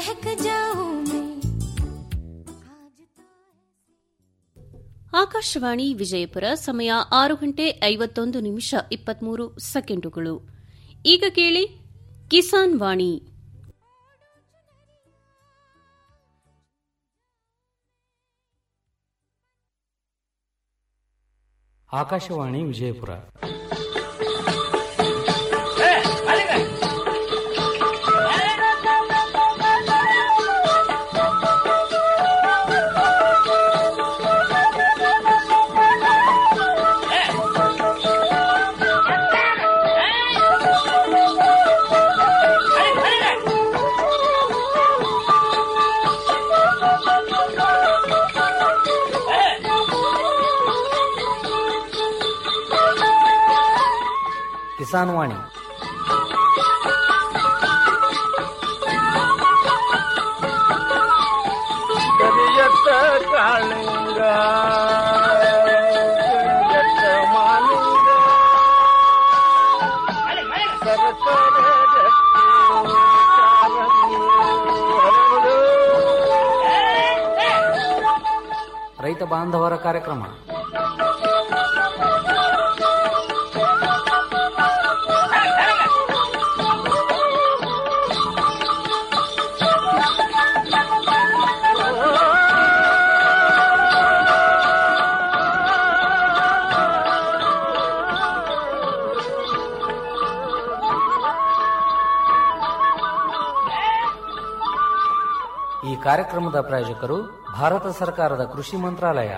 बहक जाऊं मैं ಆಕಾಶವಾಣಿ ವಿಜಯಪುರ ಸಮಯ ಆರು ಗಂಟೆ ಐವತ್ತೊಂದು ನಿಮಿಷ ಇಪ್ಪತ್ಮೂರು ಸೆಕೆಂಡುಗಳು ಈಗ ಕೇಳಿ ಕಿಸಾನ್ ವಾಣಿ ಆಕಾಶವಾಣಿ ವಿಜಯಪುರ ಕಿಸಾನ್ ವಾಣಿ ಕರಿಯತ್ತ ಕಾಳಿಂಗ ಕರಿಯತ್ತ ಮಾಲಿಂಗ ಸರಸರ ರಕ್ತಿ ಕಾರಂಗಿ ಹರಡು. ರೈತ ಬಾಂಧವರ ಕಾರ್ಯಕ್ರಮ ಈ ಕಾರ್ಯಕ್ರಮದ ಪ್ರಾಯೋಜಕರು ಭಾರತ ಸರ್ಕಾರದ ಕೃಷಿ ಮಂತ್ರಾಲಯ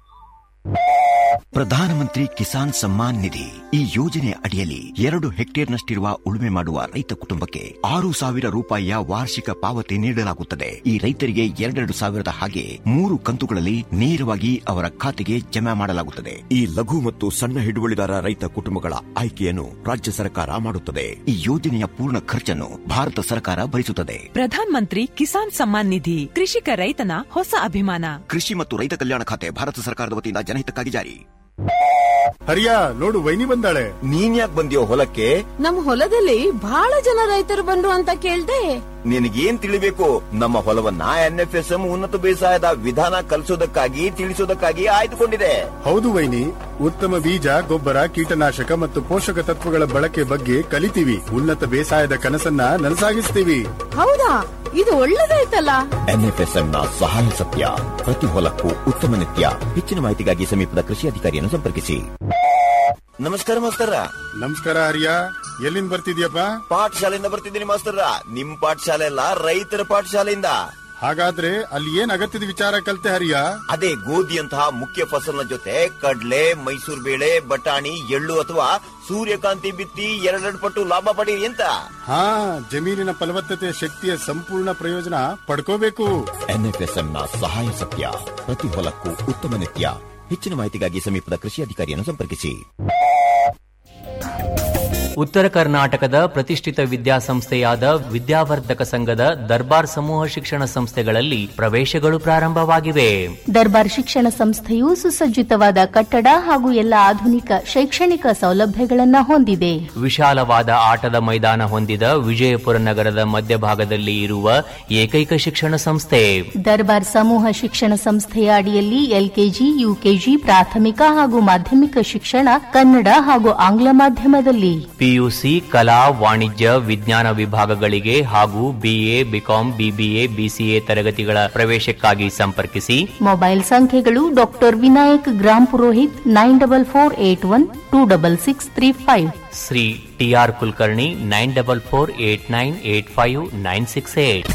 ಪ್ರಧಾನಮಂತ್ರಿ ಕಿಸಾನ್ ಸಮ್ಮಾನ್ ನಿಧಿ ಈ ಯೋಜನೆ ಅಡಿಯಲ್ಲಿ ಎರಡು ಹೆಕ್ಟೇರ್ನಷ್ಟಿರುವ ಉಳುಮೆ ಮಾಡುವ ರೈತ ಕುಟುಂಬಕ್ಕೆ ಆರು ಸಾವಿರ ರೂಪಾಯಿಯ ವಾರ್ಷಿಕ ಪಾವತಿ ನೀಡಲಾಗುತ್ತದೆ ಈ ರೈತರಿಗೆ ಎರಡೆರಡು ಸಾವಿರದ ಹಾಗೆ ಮೂರು ಕಂತುಗಳಲ್ಲಿ ನೇರವಾಗಿ ಅವರ ಖಾತೆಗೆ ಜಮಾ ಮಾಡಲಾಗುತ್ತದೆ ಈ ಲಘು ಮತ್ತು ಸಣ್ಣ ಹಿಡುವಳಿದಾರ ರೈತ ಕುಟುಂಬಗಳ ಆಯ್ಕೆಯನ್ನು ರಾಜ್ಯ ಸರ್ಕಾರ ಮಾಡುತ್ತದೆ ಈ ಯೋಜನೆಯ ಪೂರ್ಣ ಖರ್ಚನ್ನು ಭಾರತ ಸರ್ಕಾರ ಭರಿಸುತ್ತದೆ ಪ್ರಧಾನ್ ಮಂತ್ರಿ ಕಿಸಾನ್ ಸಮ್ಮಾನ್ ನಿಧಿ ಕೃಷಿಕ ರೈತನ ಹೊಸ ಅಭಿಮಾನ ಕೃಷಿ ಮತ್ತು ರೈತ ಕಲ್ಯಾಣ ಖಾತೆ ಭಾರತ ಸರ್ಕಾರದ ವತಿಯಿಂದ ಜನಹಿತಕ್ಕಾಗಿ ಜಾರಿ ಹರಿಯಾ ನೋಡು ವೈನಿ ಬಂದಾಳೆ ನೀನ್ ಯಾಕೆ ಬಂದಿಯೋ ಹೊಲಕ್ಕೆ ನಮ್ ಹೊಲದಲ್ಲಿ ಬಹಳ ಜನ ರೈತರು ಬಂದ್ರು ಅಂತ ಕೇಳ್ದೆ ನಿನಗೇನ್ ತಿಳಿಬೇಕು ನಮ್ಮ ಹೊಲವನ್ನ ಎನ್ಎಫ್ಎಸ್ಎಂ ಉನ್ನತ ಬೇಸಾಯದ ವಿಧಾನ ಕಲಿಸೋದಕ್ಕಾಗಿ ತಿಳಿಸೋದಕ್ಕಾಗಿ ಆಯ್ದುಕೊಂಡಿದೆ ಹೌದು ವೈನಿ ಉತ್ತಮ ಬೀಜ ಗೊಬ್ಬರ ಕೀಟನಾಶಕ ಮತ್ತು ಪೋಷಕ ತತ್ವಗಳ ಬಳಕೆ ಬಗ್ಗೆ ಕಲಿತೀವಿ ಉನ್ನತ ಬೇಸಾಯದ ಕನಸನ್ನ ನನಸಾಗಿಸ್ತೀವಿ ಹೌದಾ ಇದು ಒಳ್ಳೇದಾಯ್ತಲ್ಲ ಎನ್ಎಫ್ಎಸ್ಎಂ ನ ಸಹಾಯ ಸತ್ಯ ಪ್ರತಿ ಹೊಲಕ್ಕೂ ಉತ್ತಮ ನಿತ್ಯ ಹೆಚ್ಚಿನ ಮಾಹಿತಿಗಾಗಿ ಸಮೀಪದ ಕೃಷಿ ಅಧಿಕಾರಿಯನ್ನು ಸಂಪರ್ಕಿಸಿ ನಮಸ್ಕಾರ ಮಾಸ್ತರ ನಮಸ್ಕಾರ ಹರಿಯಾ ಎಲ್ಲಿಂದ ಬರ್ತಿದ್ಯಪ್ಪ ಪಾಠಶಾಲೆಯಿಂದ ಬರ್ತಿದ್ದೀನಿ ಮಾಸ್ತರ ನಿಮ್ ಪಾಠಶಾಲೆ ಅಲ್ಲ ರೈತರ ಪಾಠಶಾಲೆಯಿಂದ ಹಾಗಾದ್ರೆ ಅಲ್ಲಿ ಏನ್ ಅಗತ್ಯದ ವಿಚಾರ ಕಲ್ತೆ ಹರಿಯಾ ಅದೇ ಗೋಧಿಯಂತಹ ಮುಖ್ಯ ಫಸಲಿನ ಜೊತೆ ಕಡ್ಲೆ ಮೈಸೂರು ಬೇಳೆ ಬಟಾಣಿ ಎಳ್ಳು ಅಥವಾ ಸೂರ್ಯಕಾಂತಿ ಬಿತ್ತಿ ಎರಡೆರಡು ಪಟ್ಟು ಲಾಭ ಪಡಿ ಅಂತ ಹಾ ಜಮೀನಿನ ಫಲವತ್ತತೆ ಶಕ್ತಿಯ ಸಂಪೂರ್ಣ ಪ್ರಯೋಜನ ಪಡ್ಕೋಬೇಕು ಎನ್ಎಫ್ಎಸ್ಎಂ ನ ಸಹಾಯ ಸತ್ಯ ಪ್ರತಿ ಹೊಲಕ್ಕೂ ಉತ್ತಮ ನಿತ್ಯ ಹೆಚ್ಚಿನ ಮಾಹಿತಿಗಾಗಿ ಸಮೀಪದ ಕೃಷಿ ಅಧಿಕಾರಿಯನ್ನು ಸಂಪರ್ಕಿಸಿ ಉತ್ತರ ಕರ್ನಾಟಕದ ಪ್ರತಿಷ್ಠಿತ ವಿದ್ಯಾಸಂಸ್ಥೆಯಾದ ವಿದ್ಯಾವರ್ಧಕ ಸಂಘದ ದರ್ಬಾರ್ ಸಮೂಹ ಶಿಕ್ಷಣ ಸಂಸ್ಥೆಗಳಲ್ಲಿ ಪ್ರವೇಶಗಳು ಪ್ರಾರಂಭವಾಗಿವೆ ದರ್ಬಾರ್ ಶಿಕ್ಷಣ ಸಂಸ್ಥೆಯು ಸುಸಜ್ಜಿತವಾದ ಕಟ್ಟಡ ಹಾಗೂ ಎಲ್ಲ ಆಧುನಿಕ ಶೈಕ್ಷಣಿಕ ಸೌಲಭ್ಯಗಳನ್ನು ಹೊಂದಿದೆ ವಿಶಾಲವಾದ ಆಟದ ಮೈದಾನ ಹೊಂದಿದ ವಿಜಯಪುರ ನಗರದ ಮಧ್ಯಭಾಗದಲ್ಲಿ ಇರುವ ಏಕೈಕ ಶಿಕ್ಷಣ ಸಂಸ್ಥೆ ದರ್ಬಾರ್ ಸಮೂಹ ಶಿಕ್ಷಣ ಸಂಸ್ಥೆಯ ಅಡಿಯಲ್ಲಿ ಎಲ್ಕೆಜಿ ಯುಕೆಜಿ ಪ್ರಾಥಮಿಕ ಹಾಗೂ ಮಾಧ್ಯಮಿಕ ಶಿಕ್ಷಣ ಕನ್ನಡ ಹಾಗೂ ಆಂಗ್ಲ ಮಾಧ್ಯಮದಲ್ಲಿ ಪಿಯುಸಿ ಕಲಾ ವಾಣಿಜ್ಯ ವಿಜ್ಞಾನ ವಿಭಾಗಗಳಿಗೆ ಹಾಗೂ ಬಿಎ ಬಿಕಾಂ ಬಿಬಿಎ ಬಿಸಿಎ ತರಗತಿಗಳ ಪ್ರವೇಶಕ್ಕಾಗಿ ಸಂಪರ್ಕಿಸಿ ಮೊಬೈಲ್ ಸಂಖ್ಯೆಗಳು doctor Vinayak Grampurohit nine double four eight one two double six three five Shri TR Kulkarni nine double four eight nine eight five nine six eight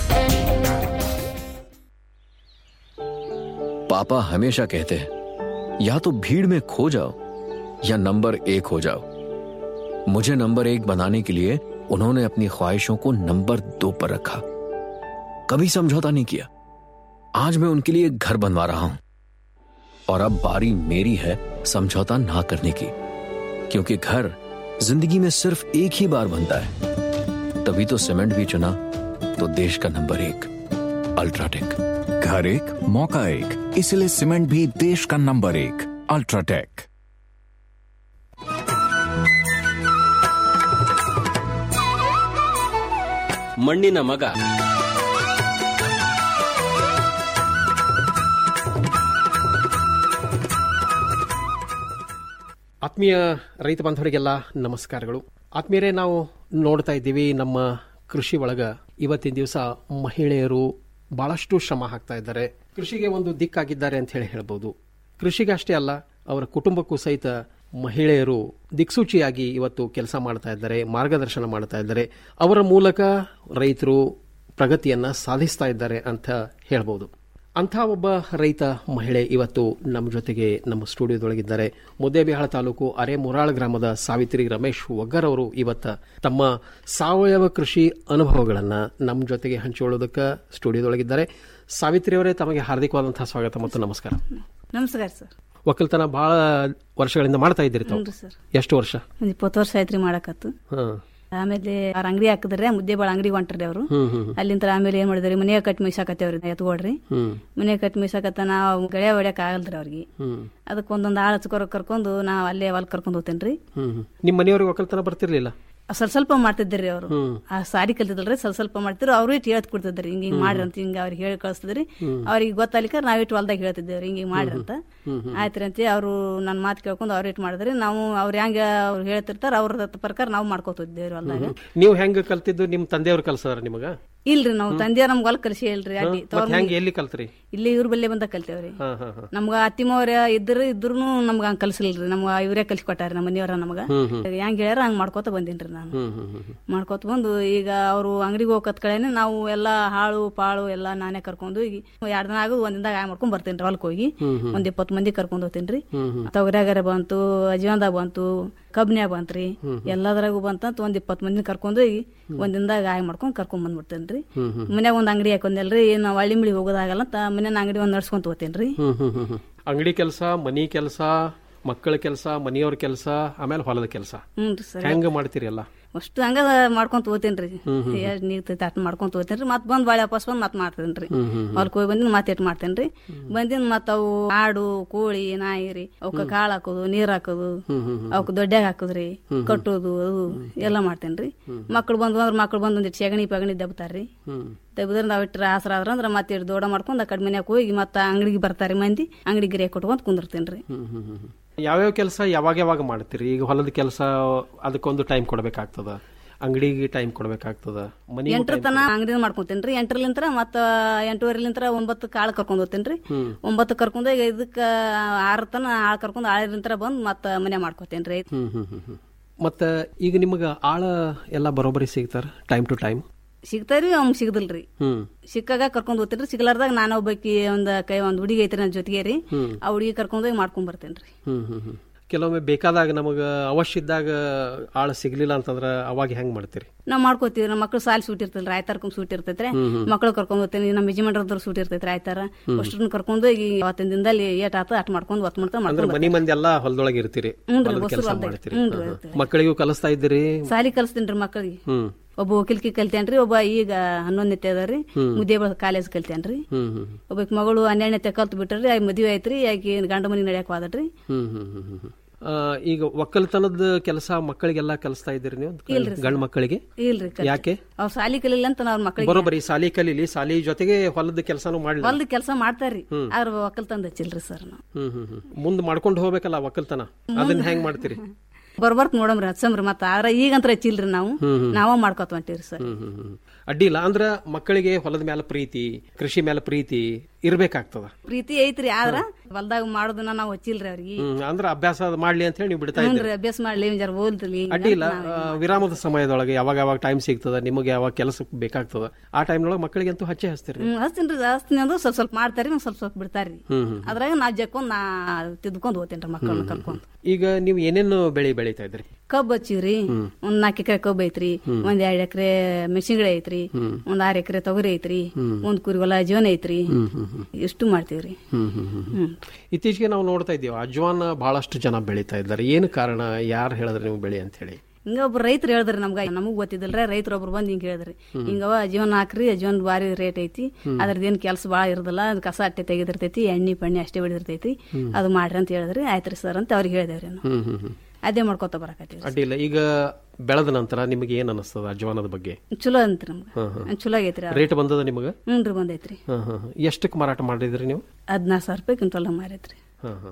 पापा हमेशा कहते हैं या तो भीड़ में खो जाओ या नंबर एक हो जाओ मुझे नंबर एक बनाने के लिए उन्होंने अपनी ख्वाहिशों को नंबर दो पर रखा कभी समझौता नहीं किया आज मैं उनके लिए घर बनवा रहा हूं और अब बारी मेरी है समझौता ना करने की क्योंकि घर जिंदगी में सिर्फ एक ही बार बनता है तभी तो सीमेंट भी चुना तो देश का नंबर एक अल्ट्राटेक घर एक मौका एक इसलिए सीमेंट भी देश का नंबर एक अल्ट्राटेक ಮಣ್ಣಿನ ಮಗ ಆತ್ಮೀಯ ರೈತ ಬಾಂಧವರಿಗೆಲ್ಲ ನಮಸ್ಕಾರಗಳು ಆತ್ಮೀಯರೇ ನಾವು ನೋಡ್ತಾ ಇದ್ದೀವಿ ನಮ್ಮ ಕೃಷಿ ಒಳಗ ಇವತ್ತಿನ ದಿವಸ ಮಹಿಳೆಯರು ಬಹಳಷ್ಟು ಶ್ರಮ ಹಾಕ್ತಾ ಇದ್ದಾರೆ ಕೃಷಿಗೆ ಒಂದು ದಿಕ್ಕಾಗಿದ್ದಾರೆ ಅಂತ ಹೇಳಿ ಹೇಳ್ಬೋದು ಕೃಷಿಗೆ ಅಷ್ಟೇ ಅಲ್ಲ ಅವರ ಕುಟುಂಬಕ್ಕೂ ಸಹಿತ ಮಹಿಳೆಯರು ದಿಕ್ಸೂಚಿಯಾಗಿ ಇವತ್ತು ಕೆಲಸ ಮಾಡ್ತಾ ಇದ್ದಾರೆ ಮಾರ್ಗದರ್ಶನ ಮಾಡ್ತಾ ಇದ್ದಾರೆ ಅವರ ಮೂಲಕ ರೈತರು ಪ್ರಗತಿಯನ್ನ ಸಾಧಿಸ್ತಾ ಇದ್ದಾರೆ ಅಂತ ಹೇಳ್ಬೋದು ಅಂಥ ಒಬ್ಬ ರೈತ ಮಹಿಳೆ ಇವತ್ತು ನಮ್ಮ ಜೊತೆಗೆ ನಮ್ಮ ಸ್ಟುಡಿಯೋದೊಳಗಿದ್ದಾರೆ ಮುದ್ದೇಬಿಹಾಳ ತಾಲೂಕು ಅರೆ ಮುರಾಳ್ ಗ್ರಾಮದ ಸಾವಿತ್ರಿ ರಮೇಶ್ ಒಗ್ಗರ್ ಅವರು ಇವತ್ತ ತಮ್ಮ ಸಾವಯವ ಕೃಷಿ ಅನುಭವಗಳನ್ನ ನಮ್ಮ ಜೊತೆಗೆ ಹಂಚಿಕೊಳ್ಳೋದಕ್ಕೆ ಸ್ಟುಡಿಯೋದೊಳಗಿದ್ದಾರೆ ಸಾವಿತ್ರಿ ಅವರೇ ತಮಗೆ ಹಾರ್ದಿಕವಾದಂತಹ ಸ್ವಾಗತ ಮತ್ತು ನಮಸ್ಕಾರ ನಮಸ್ಕಾರ ಸರ್ ಒಕ್ಕಲ್ತನ ಬಹಳ ವರ್ಷಗಳಿಂದ ಮಾಡ್ತಾ ಇದ್ದೀರಿ ತಾವು ಹ್ಞೂ ಸರ್ ಎಷ್ಟು ವರ್ಷ ಒಂದ್ ಇಪ್ಪತ್ತು ವರ್ಷ ಆಯ್ತ್ರಿ ಮಾಡಕತ್ತು ಹಾ ಆಮೇಲೆ ಅವ್ರ ಅಂಗಡಿ ಹಾಕಿದ್ರೆ ಮುದ್ದೆ ಬಾಳ ಅಂಗಡಿ ಹೊಂಟ್ರಿ ಅವರು ಹ್ಮ್ ಹ್ಮ್ ಅಲ್ಲಿಂದ ಆಮೇಲೆ ಏನ್ ಮಾಡಿದ್ರಿ ಮನೆಯಾಗ ಕಟ್ ಮೀಸಾಕತ್ತೇವ್ರಿ ಎತ್ಕೊಡ್ರಿ ಹ್ಮ್ ಮನೆಯಾಗ ಕಟ್ ಮೀಸಾಕತ್ತ ನಾವು ಗೆಳೆ ಹೊಡ್ಯಾಕ ಆಗಲ್ರಿ ಅವ್ರಿಗೆ ಹ್ಮ್ ಅದಕ್ಕೆ ಒಂದೊಂದು ಆಳು ಹಚ್ಕೊರ ಕರ್ಕೊಂಡು ನಾವು ಅಲ್ಲೇ ಹೊಲ್ ಕರ್ಕೊಂಡು ಹೋಗ್ತೇನ್ರಿ ಹ್ಮ್ ಹ್ಮ್. ನಿಮ್ಮ ಮನೆಯವ್ರಿಗೆ ಒಕ್ಕಲ್ತನ ಬರ್ತಿರ್ಲಿಲ್ಲ ಸ್ವಲ್ಪ ಸ್ವಲ್ಪ ಮಾಡ್ತಿದ್ರಿ ಅವರು ಹ್ಮ್. ಆ ಸಾರಿ ಕಲ್ತಿದ್ರಲ್ರಿ ಸ್ವಲ್ಪ ಸ್ವಲ್ಪ ಮಾಡ್ತಿದ್ರು ಅವ್ರು ಇಟ್ಟು ಹೇಳ್ತ ಕೊಡ್ತಿದ್ರಿ ಹಿಂಗ ಹಿಂಗ್ ಮಾಡ್ರಿ ಅಂತ ಹಿಂಗ ಅವ್ರಿಗೆ ಹೇಳಿ ಕಳಿಸ್ತಿದ್ರಿ ಅವ್ರಿಗೆ ಗೊತ್ತಾಗ್ಲಿಕ್ಕ ನಾವ್ ಇಟ್ಟು ಹೊಲ್ದಾಗ ಹೇಳ್ತಿದ್ದೇವ್ರಿ ಹಿಂಗ ಹಿಂಗ್ ಮಾಡ್ರಿ ಅಂತ ಆಯ್ತ್ರಿ ಅಂತ ಅವ್ರು ನನ್ನ ಮಾತು ಕೇಳ್ಕೊಂಡು ಅವ್ರು ಇಟ್ಟು ಮಾಡಿದ್ರಿ ನಾವು ಅವ್ರು ಹೆಂಗ ಅವ್ರು ಹೇಳ್ತಿರ್ತಾರ ಅವ್ರ ಪ್ರಕಾರ ನಾವು ಮಾಡ್ಕೋತಿದ್ದೇವ್ರಿ ಹೊಲ್ದಾಗ ನೀವು ಹೆಂಗ ಕಲ್ತಿದ್ದು ನಿಮ್ಮ ತಂದೆಯವ್ರು ಕಲ್ಸದಾರ ನಿಮಗ ಇಲ್ರಿ ನಾವು ತಂದೆಯ ನಮ್ಗೆ ಹೊಲ ಕಲಿಸಿ ಹೇಳ್ರಿ ಅಡ್ಡಿ ಮತ್ತೆ ಹೆಂಗ ಎಲ್ಲಿ ಕಲ್ತ್ರಿ ಇಲ್ಲಿ ಇವ್ರ ಬಲ್ಲೆ ಬಂದ ಕಲ್ತೇವ್ರಿ ಹಾ ಹಾ ಹಾ ನಮ್ಗ ಅತ್ತಿಮವ್ರ ಇದ್ರ ಇದ್ರು ನಮ್ಗ ಹಂಗ ಕಲ್ಸಲಿಲ್ರಿ ನಮ್ಗ ಇವರೇ ಕಲ್ಸಿ ಕೊಟ್ಟಾರಿ ನಮ್ಮ ಮನೆಯವ್ರ ನಮಗ ಹೆಂಗ್ ಹೇಳ್ಯಾರ ಹಂಗ ಮಾಡ್ಕೋತ ಬಂದೇನ್ರಿ ನಾನು ಹ್ಮ್ ಹ್ಮ್ ಹ್ಮ್ ಹ್ಮ್. ಮಾಡ್ಕೋತ ಬಂದು ಈಗ ಅವರು ಅಂಗಡಿಗೆ ಹೋಗತ್ ಕಡೆನೆ ನಾವು ಎಲ್ಲಾ ಹಾಳು ಪಾಳು ಎಲ್ಲಾ ನಾನೇ ಕರ್ಕೊಂಡು ಈಗ ಎರಡ್ ದಿನ ಆಗುದು ಒಂದಿಂದಾಗ ಆಯ್ ಮಾಡ್ಕೊಂಡ್ ಬರ್ತೇನ್ರಿ ಹೊಲಕ್ ಹೋಗಿ ಒಂದ್ ಇಪ್ಪತ್ ಮಂದಿ ಕರ್ಕೊಂಡ್ ಹೋಗ್ತೇನ್ರಿ ತೊಗರಿಯಾಗಾರ ಬಂತು ಅಜೀವನದಾಗ ಬಂತು ಕಬ್ನ್ಯಾಗ ಬಂತ್ರಿ ಎಲ್ಲದ್ರಾಗೂ ಬಂತಂತ ಒಂದ್ ಇಪ್ಪತ್ ಮಂದಿ ಕರ್ಕೊಂಡು ಹೋಗಿ ಒಂದಿಂದಾಗ ಆಯ್ ಮಾಡ್ಕೊಂಡ್ ಕರ್ಕೊಂಡ್ ಬಂದ್ಬಿಡ್ತೇನ್ರಿ ಮನ್ಯಾಗ ಒಂದ್ ಅಂಗಡಿ ಹಾಕೊಂಡೆಲ್ರಿ ನಾವು ಹಳ್ಳಿ ಮಿಳಿ ಹೋಗೋದಾಗಲ್ಲ ಅಂತ ಮನ್ಯಾನ ಅಂಗಡಿ ಒಂದ್ ನಡ್ಸ್ಕೊಂತ ಹೋಗ್ತೇನ್ರಿ ಹ್ಮ್ ಹ್ಮ್ ಹ್ಮ್ ಹ್ಮ್. ಅಂಗಡಿ ಕೆಲಸ ಮನಿ ಕೆಲಸ ಮಕ್ಕಳ ಕೆಲಸ ಮನೆಯವ್ರ ಕೆಲಸ ಆಮೇಲೆ ಹೊಲದ ಕೆಲಸ ಹ್ಞೂನ್ರಿ ಸರ್ ಹೆಂಗ ಮಾಡ್ತೀರಿ ಎಲ್ಲ ಅಷ್ಟು ಹಂಗ ಮಾಡ್ಕೊಂತ ಹೋಗ್ತೇನ್ರಿ ಎಷ್ಟ್ ನೀಗ್ತೈತಿ ಅಟ್ ಮಾಡ್ಕೊಂತ ಹೋಗ್ತೇನ್ರಿ ಮತ್ ಬಂದ್ ಬಾಳೆ ವಾಪಸ್ ಬಂದ್ ಮತ್ ಮಾಡ್ತೇನ್ರಿ ಹೊಲ್ಕ್ ಹೋಗಿ ಬಂದಿನ ಮತ್ ಇಟ್ ಮಾಡ್ತೇನ್ರಿ ಬಂದಿನ ಮತ್ ಅವು ಆಡು ಕೋಳಿ ನಾಯಿ ರೀ ಅವಕ್ಕ ಕಾಳು ಹಾಕೋದು ನೀರ್ ಹಾಕೋದು ಅವಕ್ ದೊಡ್ಡಾಗ ಹಾಕೋದ್ರಿ ಕಟ್ಟೋದು ಅದು ಎಲ್ಲ ಮಾಡ್ತೇನ್ರಿ ಮಕ್ಳು ಬಂದು ಅಂದ್ರ ಮಕ್ಳು ಬಂದ್ ಒಂದಿಟ್ಟು ಸೆಗಣಿ ಪಗಣಿ ದಬ್ತಾರ್ರಿ ದಬ್ದ್ರ ನಾವ್ ಇಟ್ರ ಆಸರ ಆದ್ರ ಅಂದ್ರ ಮತ್ತೆ ಇಟ್ಟು ದೊಡ್ಡ ಮಾಡ್ಕೊಂಡ್ ಆ ಕಡೆ ಮನ್ಯಾಗ ಹೋಗಿ ಮತ್ತ ಅಂಗಡಿಗೆ ಬರ್ತಾರಿ ಮಂದಿ ಅಂಗಡಿ ಗಿರಿ ಕೊಟ್ಕೊಂತ ಕುಂದಿರ್ತೇನ್ರಿ ಹ್ಮ್ ಹ್ಮ್ ಹ್ಮ್ ಹ್ಮ್. ಯಾವ್ಯಾವ ಕೆಲಸ ಯಾವಾಗ ಯಾವಾಗ ಮಾಡ್ತೀರಿ ಈಗ ಹೊಲದ ಕೆಲಸ ಅದಕ್ಕೊಂದು ಟೈಮ್ ಕೊಡ್ಬೇಕಾಗ್ತದ ಅಂಗಡಿಗೆ ಟೈಮ್ ಕೊಡ್ಬೇಕಾಗ್ತದ ಮನಿ ಎಂಟ್ರ ತನ ಅಂಗಡಿ ಮಾಡ್ಕೊಂತೇನ್ರಿ ಎಂಟ್ರಲಿಂತ್ರ ಮತ್ತ ಎಂಟೂವರೆಲಿಂತ್ರ ಒಂಬತ್ತು ಕಾಳು ಕರ್ಕೊಂಡ್ ಹೋಗ್ತೇನ್ರಿ ಒಂಬತ್ತು ಕರ್ಕೊಂಡ್ ಹೋಗಿ ಇದಕ್ಕ ಆರ ತನ ಆಳ್ ಕರ್ಕೊಂಡ್ ಆಳಲಿಂತ್ರ ಬಂದ್ ಮತ್ತ ಮನೆ ಮಾಡ್ಕೋತೇನ್ರಿ ಹ್ಮ್ ಹ್ಮ್ ಹ್ಮ್ ಹ್ಮ್. ಮತ್ತ ಈಗ ನಿಮಗ ಆಳ ಎಲ್ಲ ಬರೋಬ್ಬರಿ ಸಿಗ್ತಾರ ಟೈಮ್ ಟು ಟೈಮ್ ಸಿಗ್ತಾರಿ ಅವ್ನ್ ಸಿಗದಿಲ್ರಿ ಹ್ಮ್ ಸಿಕ್ಕಾಗ ಕರ್ಕೊಂಡ್ ಹೋಗ್ತೇನ್ರಿ ಸಿಗ್ಲಾರ್ದಾಗ ನಾನು ಒಬ್ಬಾಕಿ ಒಂದ್ ಕೈ ಒಂದ್ ಹುಡುಗಿ ಐತ್ರಿ ನನ್ನ ಜೊತೆಗೆ ರೀ ಆ ಹುಡುಗಿ ಕರ್ಕೊಂಡ್ ಹೋಗಿ ಮಾಡ್ಕೊಂಡ್ ಬರ್ತೇನ್ರಿ ಹ್ಮ್ ಹ್ಮ್ ಹ್ಮ್ ಕೆಲವೊಮ್ಮೆ ಬೇಕಾದಾಗ ನಮಗ ಅವಶ್ಯ ಇದ್ದಾಗ ಆಳ ಸಿಗ್ಲಿಲ್ಲ ಅಂತಂದ್ರ ಅವಾಗ ಹೆಂಗ್ ಮಾಡ್ತೀರಿ ನಾವ್ ಮಾಡ್ಕೋತೀವಿ ನಮ್ಮ ಮಕ್ಳು ಸಾಲಿ ಸೂಟ್ ಇರ್ತಲ್ರಿ ಆಯ್ತಾರ್ಕೊಂಡ್ ಸೂಟ್ ಇರ್ತೈತ್ರಿ ಮಕ್ಳು ಕರ್ಕೊಂಡ್ ಹೋಗ್ತೇನೆ ನಮ್ಮ ಯಜಮಾನ್ರದ್ರ ಸೂಟ್ ಇರ್ತೈತ್ರಿ ಆಯ್ತಾರ ಅಷ್ಟನ್ನ ಕರ್ಕೊಂಡ್ ಹೋಗಿ ಅವತ್ತಿನ ದಿನದಲ್ಲಿ ಏಟ್ ಆತ ಅಟ್ ಮಾಡ್ಕೊಂಡ್ ಒತ್ ಮಾಡ್ತಾ ಅಂದ್ರೆ ಮಾಡ್ಕೊಂಡ್ ಮನಿ ಮಂದಿ ಎಲ್ಲಾ ಹೊಲದೊಳಗೆ ಇರ್ತೀರಿ ಹ್ಞೂನ್ರಿ, ಹೊಲದ ಹೊಸೂರ್ ಕೆಲಸ ಹೊಲ್ದಾಗ. ಮಾಡ್ತೀರಿ ಹ್ಞೂನ್ರಿ, ಹ್ಮ್, ಇರ್ತೀರಿ. ಹ್ಮ್. ಮಕ್ಕಳಿಗೂ ಕಲಿಸ್ತಾ ಇದ್ದೀರಿ ಸಾಲಿ ಕಲಿಸ್ತೇನ್ರಿ ಮಕ್ಕಳಿಗೆ ಹ್ಮ್ ಒಬ್ಬ ವಕೀಲ್ಕಿ ಕಲ್ತೇನ್ರಿ ಒಬ್ಬ ಈಗ ಹನ್ನೊಂದನೇ ಅದಾರಿ ಮುದ್ದೆ ಕಾಲೇಜ್ ಕಲ್ತೇನ್ರಿ ಹ್ಮ್ ಹ್ಮ್ ಒಬ್ಬಾಕಿ ಮಗಳು ಹನ್ನೆರಡನೇ ಕಲ್ತ್ ಬಿಟ್ರಿ ಆಗ ಮದುವೆ ಐತ್ರಿ ಆಕಿ ಗಂಡ ಮನಿ ನಡ್ಯಾಕ ಹೋದಟ್ರಿ ಹ್ಮ್ ಹ್ಮ್ ಹ್ಮ್ ಹ್ಮ್ ಹ್ಮ್. ಆ, ಈಗ ಒಕ್ಕಲ್ತನದ ಕೆಲಸ ಮಕ್ಕಳಿಗೆಲ್ಲ ಕಲಿಸ್ತಾ ಇದ್ದೀರಿ ನೀವು ಇಲ್ರಿ ಸರ್. ಗಂಡ್ ಮಕ್ಕಳಿಗೆ ಇಲ್ರಿ ಯಾಕೆ ಅವ್ರ ಸಾಲಿ ಕಲಿಲ್ಲ ಅಂತ ಅವ್ರ ಮಕ್ಕಳಿಗೆ ಬರೋಬ್ಬರಿ ಸಾಲಿ ಕಲೀಲಿ ಸಾಲಿ ಜೊತೆಗೆ ಹೊಲದ ಕೆಲಸನೂ ಮಾಡ್ಲಿ ಹೊಲ್ದ ಕೆಲಸ ಮಾಡ್ತಾರ್ರಿ ಆದ್ರ ಒಕ್ಕಲ್ತಂದ ಹಚ್ಚಿಲ್ರಿ ಸರ್ ನಾವು ಹ್ಮ್ ಹ್ಮ್ ಹ್ಮ್ ಮುಂದ್ ಮಾಡ್ಕೊಂಡು ಹೋಗ್ಬೇಕಲ್ಲ ಒಕ್ಕಲ್ತನ ಅದನ್ನ ಹೆಂಗ್ ಮಾಡ್ತೀರಿ ಬರ್ಬರ್ತ್ ನೋಡಮ್ರಿ ಹಚ್ಚಮ್ರಿ ಮತ್ತ ಆದ್ರ ಈಗಂತ್ರ ಹಚ್ಚಿಲ್ರಿ ನಾವು ನಾವ ಮಾಡ್ಕೊತ ಹೊಂಟಿವ್ರಿ ಸರ್ ಹ್ಮ್ ಹ್ಮ್ ಹ್ಮ್ ಅಡ್ಡಿಲ್ಲ ಅಂದ್ರ ಮಕ್ಕಳಿಗೆ ಹೊಲದ ಮೇಲೆ ಪ್ರೀತಿ ಕೃಷಿ ಮೇಲೆ ಪ್ರೀತಿ ಇರ್ಬೇಕಾಗ್ತದ ಪ್ರೀತಿ ಐತ್ರಿ ಆದ್ರ ಹೊಲ್ದಾಗ ಮಾಡೋದನ್ನ ನಾವ್ ಹಚ್ಚಿಲ್ರಿ ಅವ್ರಿಗೆ ಹ್ಮ್ ಅಂದ್ರ ಅಭ್ಯಾಸ ಮಾಡ್ಲಿ ಅಂತ ಹೇಳಿ ನೀವು ಬಿಡ್ತಾ ಇದ್ದೀರಿ ಹ್ಞೂನ್ರಿ ಅಭ್ಯಾಸ ಮಾಡ್ಲಿ ಒಂದ್ ಜರ ಓದ್ಲಿ ಅಡ್ಡಿಲ್ಲ ಆ, ವಿರಾಮದ ಸಮಯದೊಳಗೆ ಯಾವಾಗ ಯಾವಾಗ ಟೈಮ್ ಸಿಗ್ತದ ನಿಮಗೆ ಯಾವಾಗ ಕೆಲಸ ಬೇಕಾಗ್ತದ ಆ ಟೈಮ್ನೊಳಗೆ ಮಕ್ಕಳಿಗಂತೂ ಹಚ್ಚೆ ಹಚ್ತೀರಿ ಹ್ಮ್ ಹಚ್ತೀನ್ರಿ ಹಚ್ತೀನಿ ಅಂದ್ರೆ ಸ್ವಲ್ಪ ಸ್ವಲ್ಪ ಮಾಡ್ತಾರಿ ಒಂದ್ ಸ್ವಲ್ಪ ಸ್ವಲ್ಪ ಬಿಡ್ತಾರ್ರಿ ಹ್ಮ್ ಹ್ಮ್ ಅದ್ರಾಗ ನಾ ಜಕ್ಕೊಂಡ್ ನಾ ತಿದ್ಕೊಂಡ್ ಹೋಗ್ತೇನ್ರಿ ಮಕ್ಕಳನ್ನ ಕರ್ಕೊಂಡ್ ಈಗ ನೀವು ಏನೇನು ಬೆಳೆ ಬೆಳೀತಾ ಇದ್ರಿ ಕಬ್ಬ್ ಹಚ್ಚಿವ್ರಿ ಒಂದ್ ನಾಲ್ಕು ಎಕರೆ ಕಬ್ಬ್ ಐತ್ರಿ ಒಂದ್ ಎರಡ್ ಎಕರೆ ಮೆಣಸಿನಗಿಡ ಐತ್ರಿ ಒಂದ್ ಆರ್ ಎಕರೆ ತೊಗರಿ ಐತ್ರಿ ಒಂದ್ ಕುರಿ ಹೊಲ ಜೀವನ ಐತ್ರಿ ಇಷ್ಟು ಮಾಡ್ತೀವ್ರಿ ಹ್ಮ್ ಹ್ಮ್ ಹ್ಮ್ ಹ್ಮ್ ಇತ್ತೀಚೆಗೆ ನಾವು ನೋಡ್ತಾ ಇದ್ದೀವಿ ಅಜ್ವಾನ ಬಹಳಷ್ಟು ಜನ ಬೆಳೀತಾ ಇದ್ದಾರೆ ಏನು ಕಾರಣ ಯಾರು ಹೇಳಿದ್ರೆ ನೀವು ಬೆಳಿ ಅಂತ ಹೇಳಿ ಹಿಂಗ ಒಬ್ರು ರೈತರು ಹೇಳಿದ್ರಿ ನಮ್ಗ ನಮಗ್ ಗೊತ್ತಿದ್ದಲ್ರಿ ರೈತರು ಒಬ್ರು ಬಂದ್ ಹಿಂಗ ಹೇಳಿದ್ರಿ ಹಿಂಗವ ಜೀವನ ಹಾಕ್ರಿ ಜೀವನ ಭಾರಿ ರೇಟ್ ಐತಿ ಅದ್ರದ್ದೇನ್ ಕೆಲಸ ಬಾಳ ಇರೋದಿಲ್ಲ ಅದ್ ಕಸ ಅಟ್ಟೆ ತೆಗೆದಿರ್ತೈತಿ ಎಣ್ಣೆ ಪಣ್ಣೆ ಅಷ್ಟೇ ಬಿಡಿದಿರ್ತೈತಿ ಅದು ಮಾಡ್ರಿ ಅಂತ ಹೇಳಿದ್ರಿ ಆಯ್ತ್ರಿ ಸರ್ ಅಂತ ಅವ್ರಿಗೆ ಹೇಳಿದೇವ್ರಿ ನಾವು ಹ್ಮ್ ಹ್ಮ್ ಹ್ಮ್ ಅದೇ ಮಾಡ್ಕೊತ ಬರಕತ್ತೀವಿ ಅಡ್ಡಿಲ್ಲ ಈಗ ಬೆಳೆದ ನಂತರ ನಿಮಗೆ ಏನ್ ಅನಿಸ್ತದ ಅಜ್ವಾನದ ಬಗ್ಗೆ ಚಲೋ ಅಂತ್ರಿ ನಮ್ಗ ಹ್ಮ್ ಹ್ಮ್ ಚಲೋ ಆಗೈತ್ರಿ ಅದು. ರೇಟ್ ಬಂದದ ನಿಮಗೆ ಹ್ಞೂನ್ರಿ ಬಂದೈತ್ರಿ ಹ್ಮ್ ಹ್ಮ್ ಹ್ಮ್. ಎಷ್ಟಕ್ಕೆ ಮಾರಾಟ ಮಾಡಿದ್ರಿ ನೀವು ಹದಿನಾರು ಸಾವಿರ ರೂಪಾಯಿ ಕ್ವಿಂಟಲ್ ಮಾರೈತ್ರಿ ಹ್ಮ್ ಹ್ಮ್ ಹ್ಮ್.